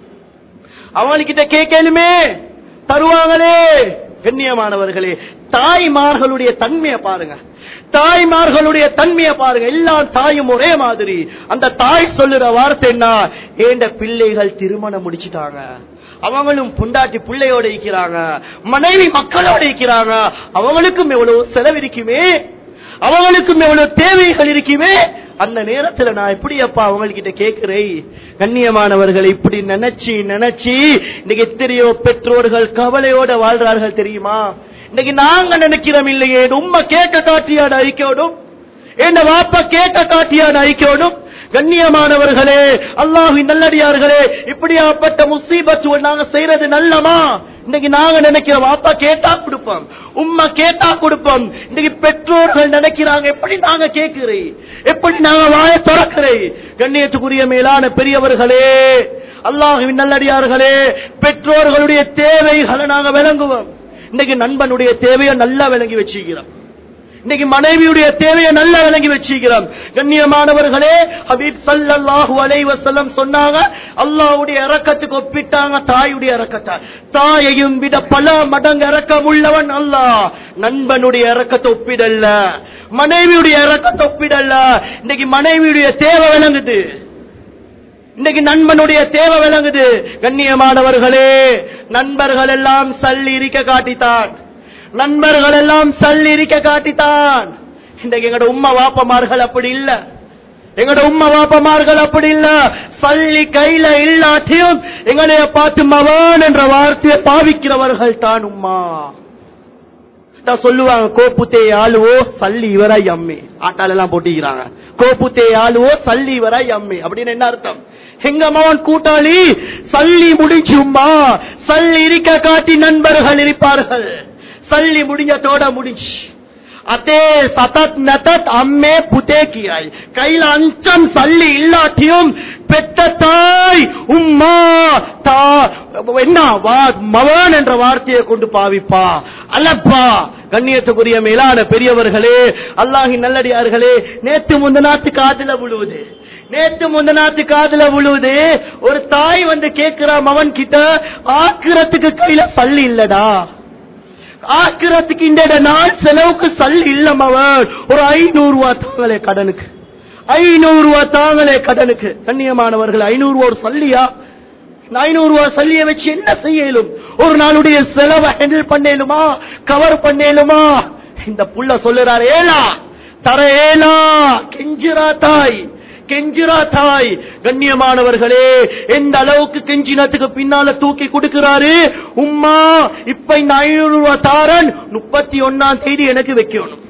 அவங்ககிட்ட கேட்கலுமே தருவாங்களே கண்ணியமானவர்களே தாய்மார்களுடைய தன்மையை பாருங்க தாய்மார்களுடைய தன்மையை பாருங்க எல்லா தாயும் ஒரே மாதிரி அந்த தாய் சொல்லுற வார்த்தை என்ன ஏண்ட பிள்ளைகள் திருமணம் முடிச்சிட்டாங்க அவங்களும் புண்டாட்டி பிள்ளையோட இருக்கிறாங்க மனைவி மக்களோட இருக்கிறாங்க அவங்களுக்கும் எவ்வளவு செலவிருக்குமே அவங்களுக்கும் எவ்வளவு தேவைகள் இருக்குமே அந்த நேரத்துல நான் எப்படி அப்பா அவங்ககிட்ட கேட்கிறேன் கண்ணியமானவர்கள் இப்படி நினைச்சு நினைச்சு இன்னைக்கு எத்தனையோ பெற்றோர்கள் கவலையோட வாழ்றார்கள் தெரியுமா இன்னைக்கு நாங்க நினைக்கிறோம் இல்லையே உண்மை கேட்க காட்டியாட ஐக்கியோடும் என்ன வாப்பா கேட்க காட்டியாட ஐக்கியோடும் கண்ணியமானவர்களே அல்லாஹின் நல்லடியார்களே இப்படியாப்பட்ட முசீபத்து நாங்க செய்யறது நல்லமா இன்னைக்கு நாங்க நினைக்கிறோம் வாப்பா கேட்டா கொடுப்போம் உம்மா கேட்டா கொடுப்போம் இன்னைக்கு பெற்றோர்கள் நினைக்கிறாங்க எப்படி நாங்க கேட்கிறேன் எப்படி நாங்க வாய திறக்கிறேன் கண்ணியத்துக்குரிய மேலான பெரியவர்களே அல்லாஹுவின் நல்லடியார்களே பெற்றோர்களுடைய தேவைகளை நாங்க விளங்குவோம் இன்னைக்கு நண்பனுடைய தேவையை நல்லா விளங்கி வச்சுக்கிறோம் இன்னைக்கு மனைவியுடைய தேவையை நல்லா விளங்கி வச்சுக்கிறோம் கண்ணியமானவர்களே ஹபீப் சல்லாஹூ அலை வசல்லம் சொன்னாங்க அல்லாவுடைய இறக்கத்துக்கு ஒப்பிட்டாங்க தாயுடைய இறக்கத்தை தாயையும் விட பல மடங்கு இறக்கம் உள்ளவன் அல்லாஹ் நண்பனுடைய இறக்கத்தை ஒப்பிடல்ல மனைவியுடைய இறக்கத்தை ஒப்பிடல்ல இன்னைக்கு மனைவியுடைய தேவை விளங்குது இன்னைக்கு நண்பனுடைய தேவை விளங்குது கண்ணியமானவர்களே நண்பர்கள் எல்லாம் சல்லி இருக்க காட்டித்தான் நண்பர்கள் எல்லாம் சல்லி இருக்க காட்டித்தான் இன்றைக்கு எங்கட உம்மா வாப்பமார்கள் அப்படி இல்ல எங்கட உம்மா வாப்பமார்கள் அப்படி இல்ல சல்லி கையில இல்லாட்டியும் எங்களைய பார்த்து மவான் என்ற வார்த்தையை பாவிக்கிறவர்கள் தான் உம்மா தான் சொல்லுவாங்க கோப்புத்தே ஆளுவோ சல்லி இவராய் அம்மி ஆட்டால எல்லாம் போட்டிக்கிறாங்க கோப்புத்தே ஆளுவோ சல்லி இவராய் அம்மி அப்படின்னு என்ன அர்த்தம் எங்க மகன் கூட்டாளி சல்லி முடிச்சும்மா சல்லி இருக்க காட்டி நண்பர்கள் இருப்பார்கள் சல்லி முடிஞ்சதோட முடிஞ்சு அதே சதத் நதத் அம்மே புதே கியாய் கையில அஞ்சம் சல்லி இல்லாட்டியும் பெத்த தாய் உம்மா தா என்ன வா- மவன் என்ற வார்த்தையை கொண்டு பாவிப்பா அல்லப்பா கண்ணியத்துக்குரிய மேலான பெரியவர்களே அல்லாஹின் நல்லடியார்களே நேத்து முந்தநாத்து காதுல விழுவுது நேத்து முந்தநாத்து காதுல விழுவுது ஒரு தாய் வந்து கேட்கிறா மவன் கிட்ட ஆக்குறதுக்கு கையில சல்லி இல்லடா ஆக்கிறதுக்கு இந்த நாள் செலவுக்கு சல் இல்லமவன் ஒரு ஐநூறு ரூபா தாங்களே கடனுக்கு ஐநூறு ரூபா தாங்களே கடனுக்கு கண்ணியமானவர்கள் ஐநூறு ரூபா ஒரு சல்லியா ஐநூறு ரூபா சல்லிய வச்சு என்ன செய்யலும் ஒரு நாளுடைய செலவை ஹேண்டில் பண்ணேலுமா கவர் பண்ணேலுமா இந்த புள்ள சொல்லுறாரு ஏலா தர ஏலா கெஞ்சிரா தாய் கெஞ்சிரா தாய் கண்ணியமானவர்களே எந்த அளவுக்கு கெஞ்சினத்துக்கு பின்னால தூக்கி கொடுக்கிறாரு உம்மா இப்ப இந்த ஐநூறு ரூபாய் தாரன் முப்பத்தி ஒன்னாம் தேதி எனக்கு வைக்கணும்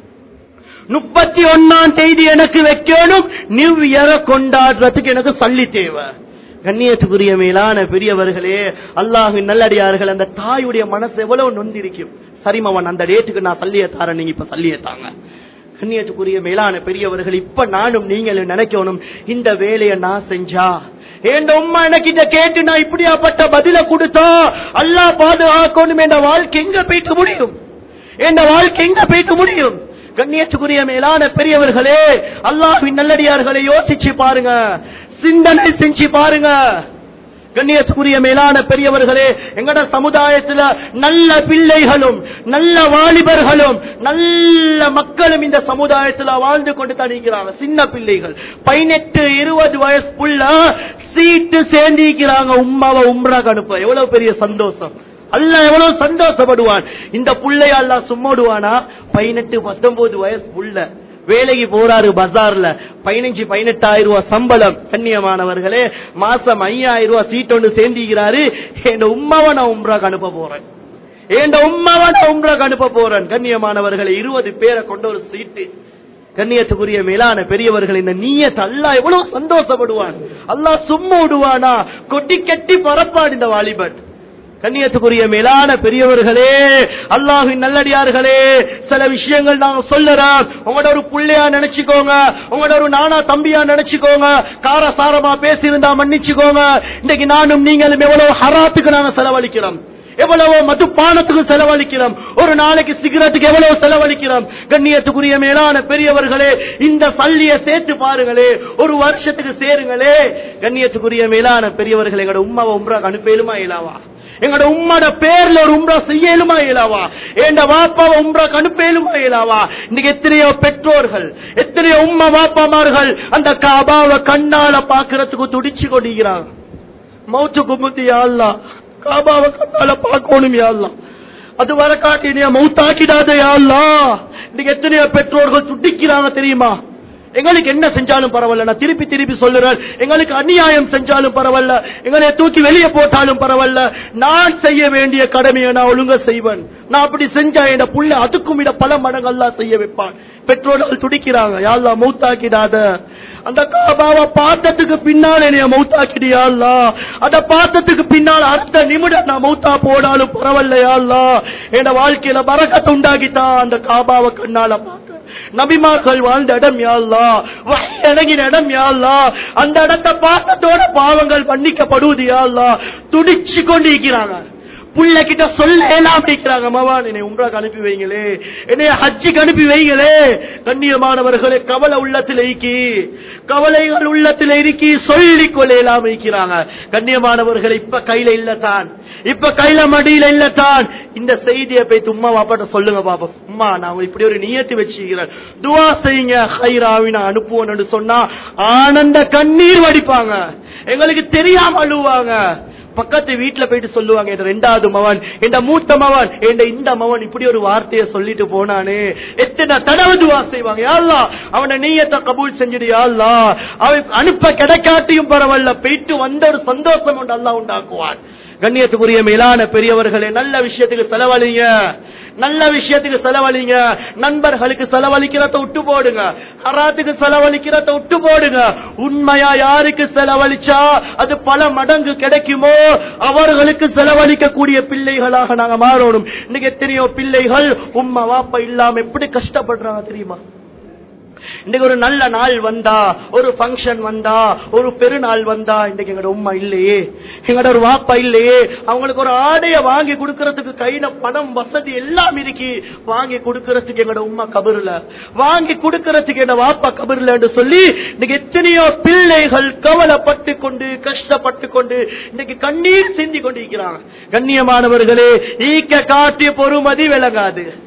முப்பத்தி ஒன்னாம் தேதி எனக்கு வைக்கணும் நியூ இயரை கொண்டாடுறதுக்கு எனக்கு சல்லி தேவை கண்ணியத்துக்குரிய மேலான பெரியவர்களே அல்லாஹின் நல்லடியார்கள் அந்த தாயுடைய மனசு எவ்வளவு நொந்திருக்கும் சரிமவன் அந்த டேட்டுக்கு நான் சல்லிய தாரேன் நீங்க இப்ப சல்லிய தாங்க கண்ணியத்துக்குரிய மேலான பெரியவர்கள் இப்ப நானும் நீங்களும் நினைக்கணும் இந்த வேலையை நான் செஞ்சா என் உம்மா எனக்கு இத கேட்டு நான் இப்படியாப்பட்ட பதில கொடுத்தா அல்லா பாதுகாக்கணும் என்ற வாழ்க்கை எங்க போயிட்டு முடியும் என் வாழ்க்கை எங்க போயிட்டு முடியும் கண்ணியத்துக்குரிய மேலான பெரியவர்களே அல்லாஹ்வின் நல்லடியார்களை யோசிச்சு பாருங்க சிந்தனை செஞ்சு பாருங்க கண்ணியத்துக்குரிய மேலான பெரியவர்களே எங்கட சமுதாயத்துல நல்ல பிள்ளைகளும் நல்ல வாலிபர்களும் நல்ல மக்களும் இந்த சமுதாயத்துல வாழ்ந்து கொண்டு தணிக்கிறாங்க சின்ன பிள்ளைகள் பதினெட்டு இருபது வயசுக்குள்ள சீட்டு சேர்ந்திருக்கிறாங்க உம்மாவை உம்ராக்கு அனுப்ப எவ்வளவு பெரிய சந்தோஷம் அல்ல எவ்வளவு சந்தோஷப்படுவான் இந்த புள்ளைய அல்ல சும்மோடுவானா பதினெட்டு பத்தொன்பது வயசு புள்ள வேலைக்கு போறாரு பஜார்ல பதினஞ்சு பதினெட்டாயிரம் ரூபாய் சம்பளம் கண்ணியமானவர்களே மாசம் ஐயாயிரம் ரூபாய் சீட் ஒன்று சேர்ந்திக்கிறாரு என் உம்மாவை நான் உம்ராக்கு அனுப்ப போறேன் என் உம்மாவை நான் உம்ராக்கு அனுப்ப போறேன் கண்ணியமானவர்களை இருபது பேரை கொண்ட ஒரு சீட்டு கண்ணியத்துக்குரிய மேலான பெரியவர்கள் இந்த நீயத் அல்லாஹ் எவ்வளவு சந்தோஷப்படுவான் அல்லாஹ் சும்மா விடுவானா கொட்டி கட்டி பரப்பான் இந்த வாலிபன் கண்ணியத்துக்குரிய மேலான பெரியவர்களே அல்லாஹின் நல்லடியார்களே சில விஷயங்கள் நாங்க சொல்லுறோம் உங்களோட ஒரு புள்ளையா நினைச்சுக்கோங்க உங்களோட ஒரு நானா தம்பியா நினைச்சுக்கோங்க காரசாரமா பேசியிருந்தா மன்னிச்சுக்கோங்க இன்னைக்கு நானும் நீங்களும் எவ்வளவு ஹராத்துக்கு நாங்க செலவழிக்கிறோம் எவ்வளவோ மதுப்பானத்துக்கு செலவழிக்கிறோம் ஒரு நாளைக்கு சிகரெட்டுக்கு எவ்வளவு செலவழிக்கிறோம் கண்ணியத்துக்குரிய மேலான பெரியவர்களே இந்த சல்லிய சேர்த்து பாருங்களே ஒரு வருஷத்துக்கு சேருங்களே கண்ணியத்துக்குரிய மேலான பெரியவர்களே எங்களோட உம்மாவை உம்ராக்கு அனுப்பேலுமா இயலாவா எங்களோட உம்மோட பேர்ல ஒரு உம்ரா செய்யலுமா இயலாவா எங்க வாப்பாவை உம்ராக்கு அனுப்பேலுமா இயலாவா இன்னைக்கு எத்தனையோ பெற்றோர்கள் எத்தனையோ உம்மா வாப்பாமார்கள் அந்த காபாவை கண்ணால பாக்குறதுக்கு துடிச்சு கொண்டிருக்கிறாங்க மௌத்து குமுத்தி அல்லா காபாவை கண்ணால பார்க்கணும் யாழ்லாம் அது வர காட்டி நீ மௌத்தாக்கிடாத யாழ்லா இன்னைக்கு எத்தனையோ பெற்றோர்கள் துடிக்கிறாங்க தெரியுமா எங்களுக்கு என்ன செஞ்சாலும் பரவாயில்ல நான் திருப்பி திருப்பி சொல்லுறேன் எங்களுக்கு அநியாயம் செஞ்சாலும் பரவாயில்ல எங்களை தூக்கி வெளியே போட்டாலும் பரவாயில்ல நான் செய்ய வேண்டிய கடமையை நான் ஒழுங்கா செய்வேன் நான் அப்படி செஞ்சா என் புள்ள அதுக்கும் இட பல மடங்கு அல்லாஹ் செய்ய வைப்பான் பெற்றோர்கள் துடிக்கிறாங்க யாழ்லா மௌத்தாக்கிடாத அந்த காபாவை பார்த்ததுக்கு பின்னால் என்னைய மௌத்தாக்கிடியா அல்லா அத பார்த்ததுக்கு பின்னால் அடுத்த நிமிடம் நான் மௌத்தா போனாலும் பரவாயில்லையா அல்லா என் வாழ்க்கையில பறக்கத்தை உண்டாக்கிட்டா அந்த காபாவை கண்ணால பார்க்க நபிமார்கள் வாழ்ந்த இடம் யாழ்லா இறங்கின இடம் யாழ்லா அந்த இடத்தை பார்த்ததோட பாவங்கள் மன்னிக்கப்படுவது யாழ்லா துடிச்சு கொண்டு இருக்கிறாங்க புள்ள கிட்ட சொல்ல எல்லாம் இருக்கிறாங்க மவான் என்னை உம்ராக்கு அனுப்பி வைங்களே என்னை ஹஜ்ஜுக்கு அனுப்பி வைங்களே கண்ணியமானவர்களே கவலை உள்ளத்தில் இருக்கி கவலைகள் உள்ளத்தில் இருக்கி சொல்லிக் கொள்ள எல்லாம் இருக்கிறாங்க கண்ணியமானவர்கள் இப்ப கையில இல்லத்தான் இப்ப கையில மடியில இல்லத்தான் இந்த செய்தியை போய் உம்மா பாப்பாட்ட சொல்லுங்க பாப்பா உம்மா நான் இப்படி ஒரு நியத்து வச்சுக்கிறேன் துவா செய்யுங்க ஹைராவி நான் அனுப்புவோம்னு சொன்னா ஆனந்த கண்ணீர் வடிப்பாங்க எங்களுக்கு தெரியாம அழுவாங்க பக்கத்து வீட்டுல போயிட்டு சொல்லுவாங்க என் ரெண்டாவது மவன் என் மூத்த மவன் என் இந்த மவன் இப்படி ஒரு வார்த்தையை சொல்லிட்டு போனானே எத்தனை தடவை துவா செய்வாங்க யாழ்லா அவனை நீயத்தை கபூல் செஞ்சுடு யாழ்லா அவன் அனுப்ப கிடைக்காட்டியும் பரவாயில்ல போயிட்டு வந்த ஒரு சந்தோஷம் உண்டு அல்லா உண்டாக்குவான் கண்ணியத்துக்குரிய மேலான பெரியவர்களே நல்ல விஷயத்துக்கு செலவழிங்க நல்ல விஷயத்துக்கு செலவழிங்க நண்பர்களுக்கு செலவழிக்கிறத விட்டு போடுங்க ஹராத்துக்கு செலவழிக்கிறத விட்டு போடுங்க உண்மையா யாருக்கு செலவழிச்சா அது பல மடங்கு கிடைக்குமோ அவர்களுக்கு செலவழிக்கக்கூடிய பிள்ளைகளாக நாங்க மாறணும் இன்னைக்கு எத்தனையோ பிள்ளைகள் உம்மா வாப்பா இல்லாம எப்படி கஷ்டப்படுறாங்க தெரியுமா இன்னைக்கு ஒரு நல்ல நாள் வந்தா ஒரு ஃபங்க்ஷன் வந்தா ஒரு பெருநாள் வந்தா இன்னைக்கு எங்களோட உம்மா இல்லையே எங்களோட ஒரு வாப்பா இல்லையே அவங்களுக்கு ஒரு ஆடைய வாங்கி கொடுக்கறதுக்கு கையில பணம் வசதி எல்லாம் இருக்கு வாங்கி கொடுக்கறதுக்கு எங்களோட உம்மா கபருல வாங்கி கொடுக்கறதுக்கு என்ன வாப்பா கபருலன்னு சொல்லி இன்னைக்கு எத்தனையோ பிள்ளைகள் கவலைப்பட்டு கொண்டு கஷ்டப்பட்டு கொண்டு இன்னைக்கு கண்ணீர் சிந்தி கொண்டிருக்கிறாங்க கண்ணியமானவர்களே ஈக்க காட்டிய பொறுமதி விளங்காது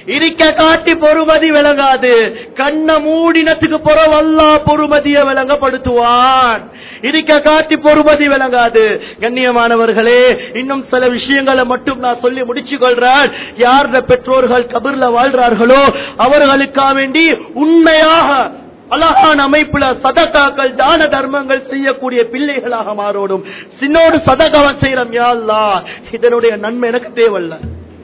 இருக்க காட்டி பொறுமதி விளங்காது கண்ண மூடினத்துக்கு புறம் அல்லா பொறுமதியை விளங்கப்படுத்துவான் இருக்க காட்டி பொறுமதி விளங்காது கண்ணியமானவர்களே இன்னும் சில விஷயங்களை மட்டும் நான் சொல்லி முடிச்சு கொள்றேன் யார் பெற்றோர்கள் கபர்ல வாழ்றார்களோ அவர்களுக்காக வேண்டி உண்மையாக அழகான அமைப்புல சதகாக்கள் தான தர்மங்கள் செய்யக்கூடிய பிள்ளைகளாக மாறோடும் சின்னோடு சதகாவம் செய்யறோம் யா அல்லாஹ் இதனுடைய நன்மை எனக்கு தேவையில்ல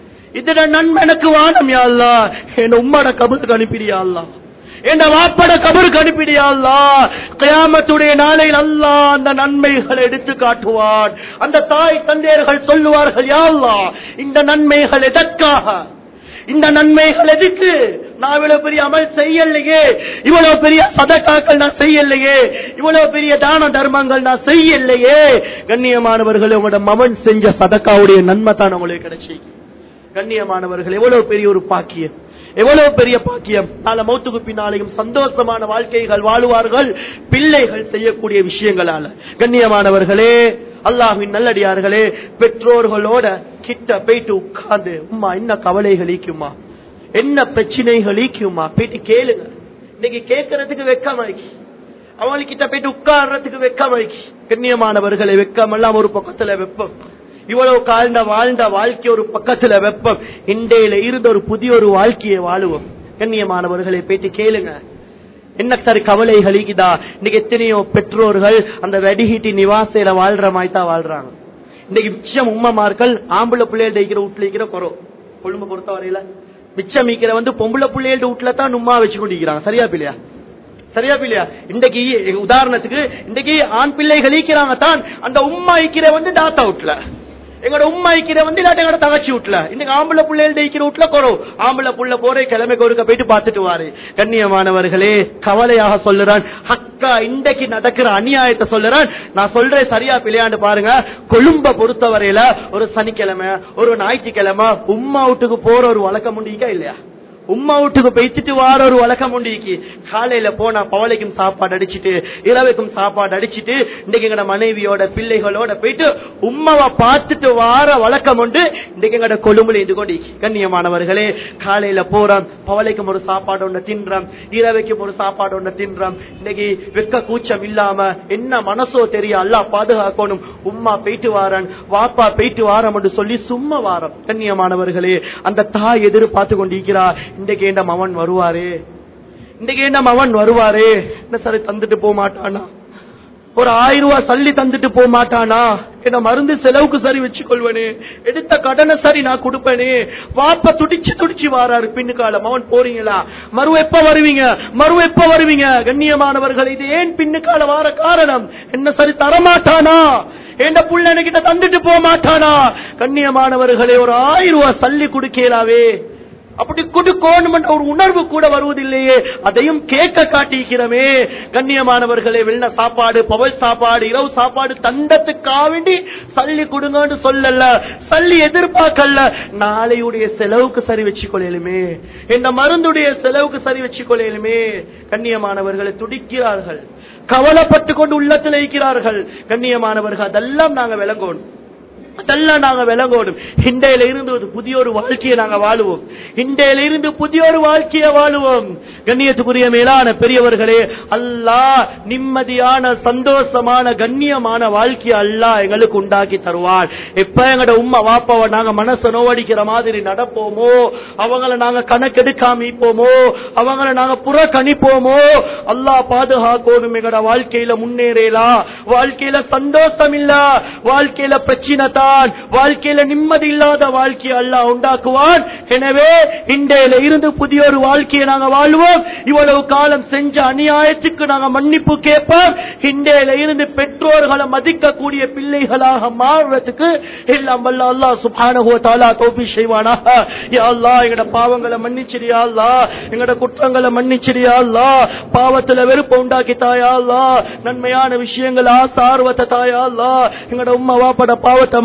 இதன நன்மை எனக்கு வானம் யா அல்லாஹ் என் உம்மட கபருக்கு அனுப்பிடியா அல்லாஹ் என் வாப்பட கபருக்கு அனுப்பிடியா அல்லாஹ் கியாமத்துடைய நாளையில் அல்லாஹ் அந்த நன்மைகளை எடுத்து காட்டுவான் அந்த தாய் தந்தையர்கள் சொல்லுவார்கள் யா அல்லாஹ் இந்த நன்மைகள் எதற்காக இந்த நன்மைகள் எதுக்கு நான் இவ்வளவு பெரிய அமல் செய்யலையே இவ்வளவு பெரிய சதக்காக்கள் நான் செய்யலையே இவ்வளவு பெரிய தான தர்மங்கள் நான் செய்யலையே கண்ணியமானவர்கள் உங்களோட மவன் செஞ்ச சதக்காவுடைய நன்மை தான் உங்களுக்கு கிடைச்சி கண்ணியமானவர்கள் எவ்வளவு பெரிய ஒரு பாக்கியம் எவ்வளவு பெரிய பாக்கியம் நாளை மௌத்துக்கு பின்னாலையும் சந்தோஷமான வாழ்க்கைகள் வாழுவார்கள் பிள்ளைகள் செய்யக்கூடிய விஷயங்களால கண்ணியமானவர்களே அல்லாஹின் நல்லடியார்களே பெற்றோர்களோட கிட்ட போயிட்டு உட்கார்ந்து உம்மா என்ன கவலைகள் ஈக்குமா என்ன பிரச்சனைகள் ஈக்குமா போயிட்டு கேளுங்க இன்னைக்கு கேட்கறதுக்கு வெக்கமாக்கி அவங்ககிட்ட போயிட்டு உட்கார்றதுக்கு வெக்கமாக்கி கண்ணியமானவர்களை வெக்கம் எல்லாம் ஒரு பக்கத்துல வெப்பம் இவ்வளவு காழ்ந்த வாழ்ந்த வாழ்க்கை ஒரு பக்கத்துல வெப்பம் இண்டையில இருந்த ஒரு புதிய ஒரு வாழ்க்கையை வாழுவோம் கண்ணியமானவர்களை பேட்டி கேளுங்க என்ன சார் கவலைகள் இருக்குதா இன்னைக்கு எத்தனையோ பெற்றோர்கள் அந்த வெடிஹீட்டி நிவாசையில வாழ்ற மாதிரி தான் வாழ்றாங்க இன்னைக்கு மிச்சம் உம்மமார்கள் ஆம்பளை பிள்ளைகள் தைக்கிற வீட்டுல இருக்கிற குறவு கொழும்பு பொறுத்த வரையில மிச்சம் மீக்கிற வந்து பொம்பளை பிள்ளைகள் வீட்டுல தான் உம்மா வச்சு கொண்டிருக்கிறாங்க சரியா பிள்ளையா சரியா பிள்ளையா இன்றைக்கு உதாரணத்துக்கு இன்றைக்கு ஆண் பிள்ளைகள் ஈக்கிறாங்க தான் அந்த உம்மா ஈக்கிற வந்து தாத்தா வீட்டுல எங்களோட உம்மா ஈக்கிற வந்து இல்லாட்டி எங்களோட தகச்சி வீட்டுல இன்னைக்கு ஆம்பளை பிள்ளைகள் ஈக்கிற வீட்டுல குறவு ஆம்பளை புள்ள போற கிழமைக்கு ஒருக்க போயிட்டு பார்த்துட்டு வாரு கண்ணியமானவர்களே கவலையாக சொல்லுறான் அக்கா இன்றைக்கு நடக்கிற அநியாயத்தை சொல்லுறான் நான் சொல்றேன் சரியா பிள்ளையாண்டு பாருங்க கொழும்ப பொறுத்தவரையில ஒரு சனிக்கிழமை ஒரு ஞாயிற்றுக்கிழமை உம்மா வீட்டுக்கு போற ஒரு வழக்கம் முடிக்கா இல்லையா உம்மா வீட்டுக்கு போய்த்துட்டு வார ஒரு வழக்கம் உண்டிக்கு காலையில போனா பவளைக்கும் சாப்பாடு அடிச்சிட்டு இரவுக்கும் சாப்பாடு அடிச்சிட்டு இன்னைக்கு எங்கட மனைவியோட பிள்ளைகளோட போயிட்டு உம்மாவை பார்த்துட்டு வார வழக்கம் உண்டு இன்னைக்கு எங்கட கொழும்புல இது கொண்டு கண்ணியமானவர்களே காலையில போறோம் பவளைக்கும் ஒரு சாப்பாடு ஒண்ணு தின்றோம் இரவைக்கும் ஒரு சாப்பாடு ஒண்ணு தின்றோம் இன்னைக்கு வெக்க கூச்சம் இல்லாம என்ன மனசோ தெரியும் அல்லா பாதுகாக்கணும் உம்மா போயிட்டு வாரன் வாப்பா போயிட்டு வாரம் என்று சொல்லி சும்மா வாரம் கண்ணியமானவர்களே அந்த தாய் எதிர்பார்த்து கொண்டிருக்கிறா இன்றைக்கு என்ன மவன் வருவாரே இன்றைக்கு என்ன மவன் வருவாரே என்ன சரி தந்துட்டு போக மாட்டானா ஒரு ஆயிரம் ரூபாய் சல்லி தந்துட்டு போக மாட்டானா என்ன மருந்து செலவுக்கு சரி வச்சு கொள்வனே எடுத்த கடனை சரி நான் கொடுப்பேனே வாப்ப துடிச்சு துடிச்சு வாராரு பின்னுக்கால மவன் போறீங்களா மறு எப்ப வருவீங்க மறு எப்ப வருவீங்க கண்ணியமானவர்கள் இது ஏன் பின்னுக்கால வார காரணம் என்ன சரி தரமாட்டானா எந்த புள்ள கிட்ட தந்துட்டு போக மாட்டானா கண்ணியமானவர்களே ஒரு ஆயிரம் ரூபாய் சல்லி கொடுக்கலாவே அப்படி கொடுக்கணும் என்ற ஒரு உணர்வு கூட வருவதில்லையே அதையும் கேட்க காட்டிக்கிறமே கண்ணியமானவர்களே வெள்ள சாப்பாடு பவல் சாப்பாடு இரவு சாப்பாடு தண்டத்துக்காக வேண்டி சல்லி கொடுங்கன்னு சொல்லல சல்லி எதிர்பார்க்கல நாளையுடைய செலவுக்கு சரி வச்சு கொள்ளலுமே இந்த மருந்துடைய செலவுக்கு சரி வச்சு கொள்ளலுமே கண்ணியமானவர்களை துடிக்கிறார்கள் கவலைப்பட்டு கொண்டு உள்ளத்தில் இருக்கிறார்கள் கண்ணியமானவர்கள் அதெல்லாம் நாங்க விளங்கணும் அதெல்லாம் நாங்க விளங்கோடும் இண்டையில இருந்து ஒரு புதிய ஒரு வாழ்க்கையை நாங்க வாழுவோம் இண்டையில இருந்து புதிய ஒரு வாழ்க்கையை வாழுவோம் கண்ணியத்துக்குரிய மேலான பெரியவர்களே அல்லாஹ் நிம்மதியான சந்தோஷமான கண்ணியமான வாழ்க்கையை அல்லாஹ் எங்களுக்கு உண்டாக்கி தருவார் எப்ப எங்கட உம்மா வாப்பாவை நாங்க மனசை நோவடிக்கிற மாதிரி நடப்போமோ அவங்கள நாங்க கணக்கெடுக்காம இருப்போமோ அவங்கள நாங்க புறக்கணிப்போமோ அல்லாஹ் பாதுகாக்கணும் எங்கட வாழ்க்கையில முன்னேறலாம் வாழ்க்கையில சந்தோஷம் இல்ல வாழ்க்கையில பிரச்சனை தான் வாழ்க்கையில நிம்மதி இல்லாத வாழ்க்கையை அல்லாஹ் உண்டாக்குவான் எனவே இன்றையில இருந்து புதிய ஒரு வாழ்க்கையை நாங்க வாழ்வோம் இவ்வளவு காலம் செஞ்ச அநியாயத்துக்கு நாங்க மன்னிப்பு கேட்போம் இன்றையில இருந்து பெற்றோர்களை மதிக்கக்கூடிய பிள்ளைகளாக மாறுறதுக்கு எல்லாம் வல்ல அல்லாஹ் சுப்ஹானஹு வ தஆலா தௌஃபீக் செய்வானாக யா அல்லாஹ் எங்கட பாவங்களை மன்னிச்சிரியா அல்லாஹ் எங்கட குற்றங்களை மன்னிச்சிரியா அல்லாஹ் பாவத்துல வெறுப்பு உண்டாக்கி தாயா அல்லாஹ் நன்மையான விஷயங்கள் ஆசார்வத்தை தாயா அல்லாஹ் எங்கட உம்மா வாப்பட பாவத்தை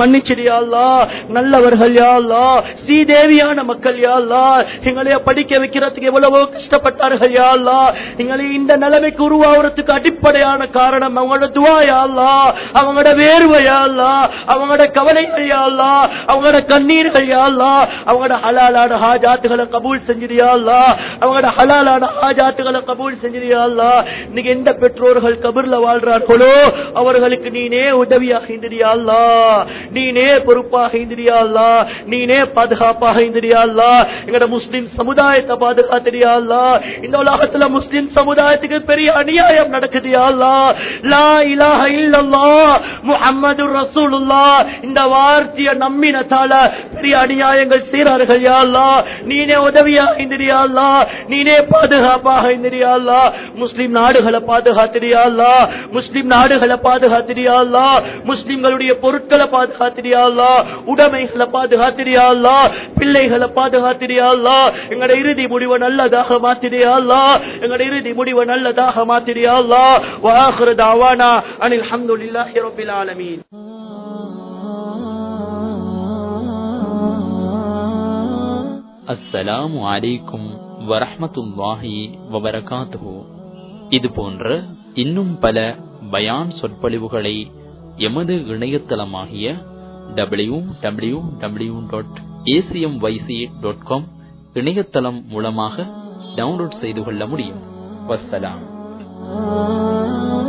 மன்னிச்சிடியா அல்லா நல்லவர்கள் யா அல்லா ஸ்ரீதேவியான மக்கள் யா அல்லா எங்களைய படிக்க வைக்கிறதுக்கு எவ்வளவோ கஷ்டப்பட்டார்கள் யா அல்லா எங்களை இந்த நிலைமைக்கு உருவாகிறதுக்கு அடிப்படையான காரணம் அவங்களோட துவா யா அல்லா அவங்களோட வேர்வை யா அல்லா அவங்களோட கவலைகள் யா அல்லா அவங்களோட கண்ணீர்கள் யா அல்லா அவங்களோட ஹலாலான ஹாஜாத்துகளை கபூல் செஞ்சிரியா அல்லா அவங்களோட ஹலாலான ஹாஜாத்துகளை கபூல் செஞ்சிரியா அல்லா இன்னைக்கு எந்த பெற்றோர்கள் கபூர்ல வாழ்றார்களோ அவர்களுக்கு நீனே உதவியாக இந்திரியா அல்லா நீனே பொறுப்பாக இந்திரியா அல்லா நீனே பாதுகாப்பாக இந்திரியா அல்லா எங்கட முஸ்லிம் சமுதாயத்தை பாதுகாத்திரியா அல்லா இந்த உலகத்துல முஸ்லிம் சமுதாயத்துக்கு பெரிய அநியாயம் நடக்குதியா அல்லா லா இலாஹ இல்லல்லாஹ் முஹம்மது ரசூலுல்லாஹ் இந்த வார்த்தையை நம்பினதால பெரிய அநியாயங்கள் செய்றார்கள் யா அல்லா நீனே உதவியாக இந்திரியா அல்லா நீனே பாதுகாப்பாக இந்திரியா அல்லா முஸ்லிம் நாடுகளை பாதுகாத்திரியா அல்லா முஸ்லிம் நாடுகளை பாதுகாத்திரியா அல்லா முஸ்லிம்களுடைய பொருட்களை பாதுகாத்திரியா அல்லா உடைமைகளை பாதுகாத்திரியா அல்லா பிள்ளைகளை பாதுகாத்திரியா அல்லா எங்கட இறுதி முடிவை நல்லதாக மாத்திரியா அல்லா எங்கட இறுதி முடிவை நல்லதாக மாத்திரியா அல்லா வாஹிரு தாவானா அனில் ஹம்துலில்லாஹி ரப்பில் ஆலமீன் அஸ்ஸலாமு அலைக்கும் வரஹ்மத்துல்லாஹி வபரகாத்துஹு இது போன்ற இன்னும் பல பயான் சொற்பொழிவுகளை எமது இணையதளமாகிய W W W dot ACM YC dot com இணையதளம் மூலமாக டவுன்லோட் செய்து கொள்ள முடியும் வஸ்ஸலாம்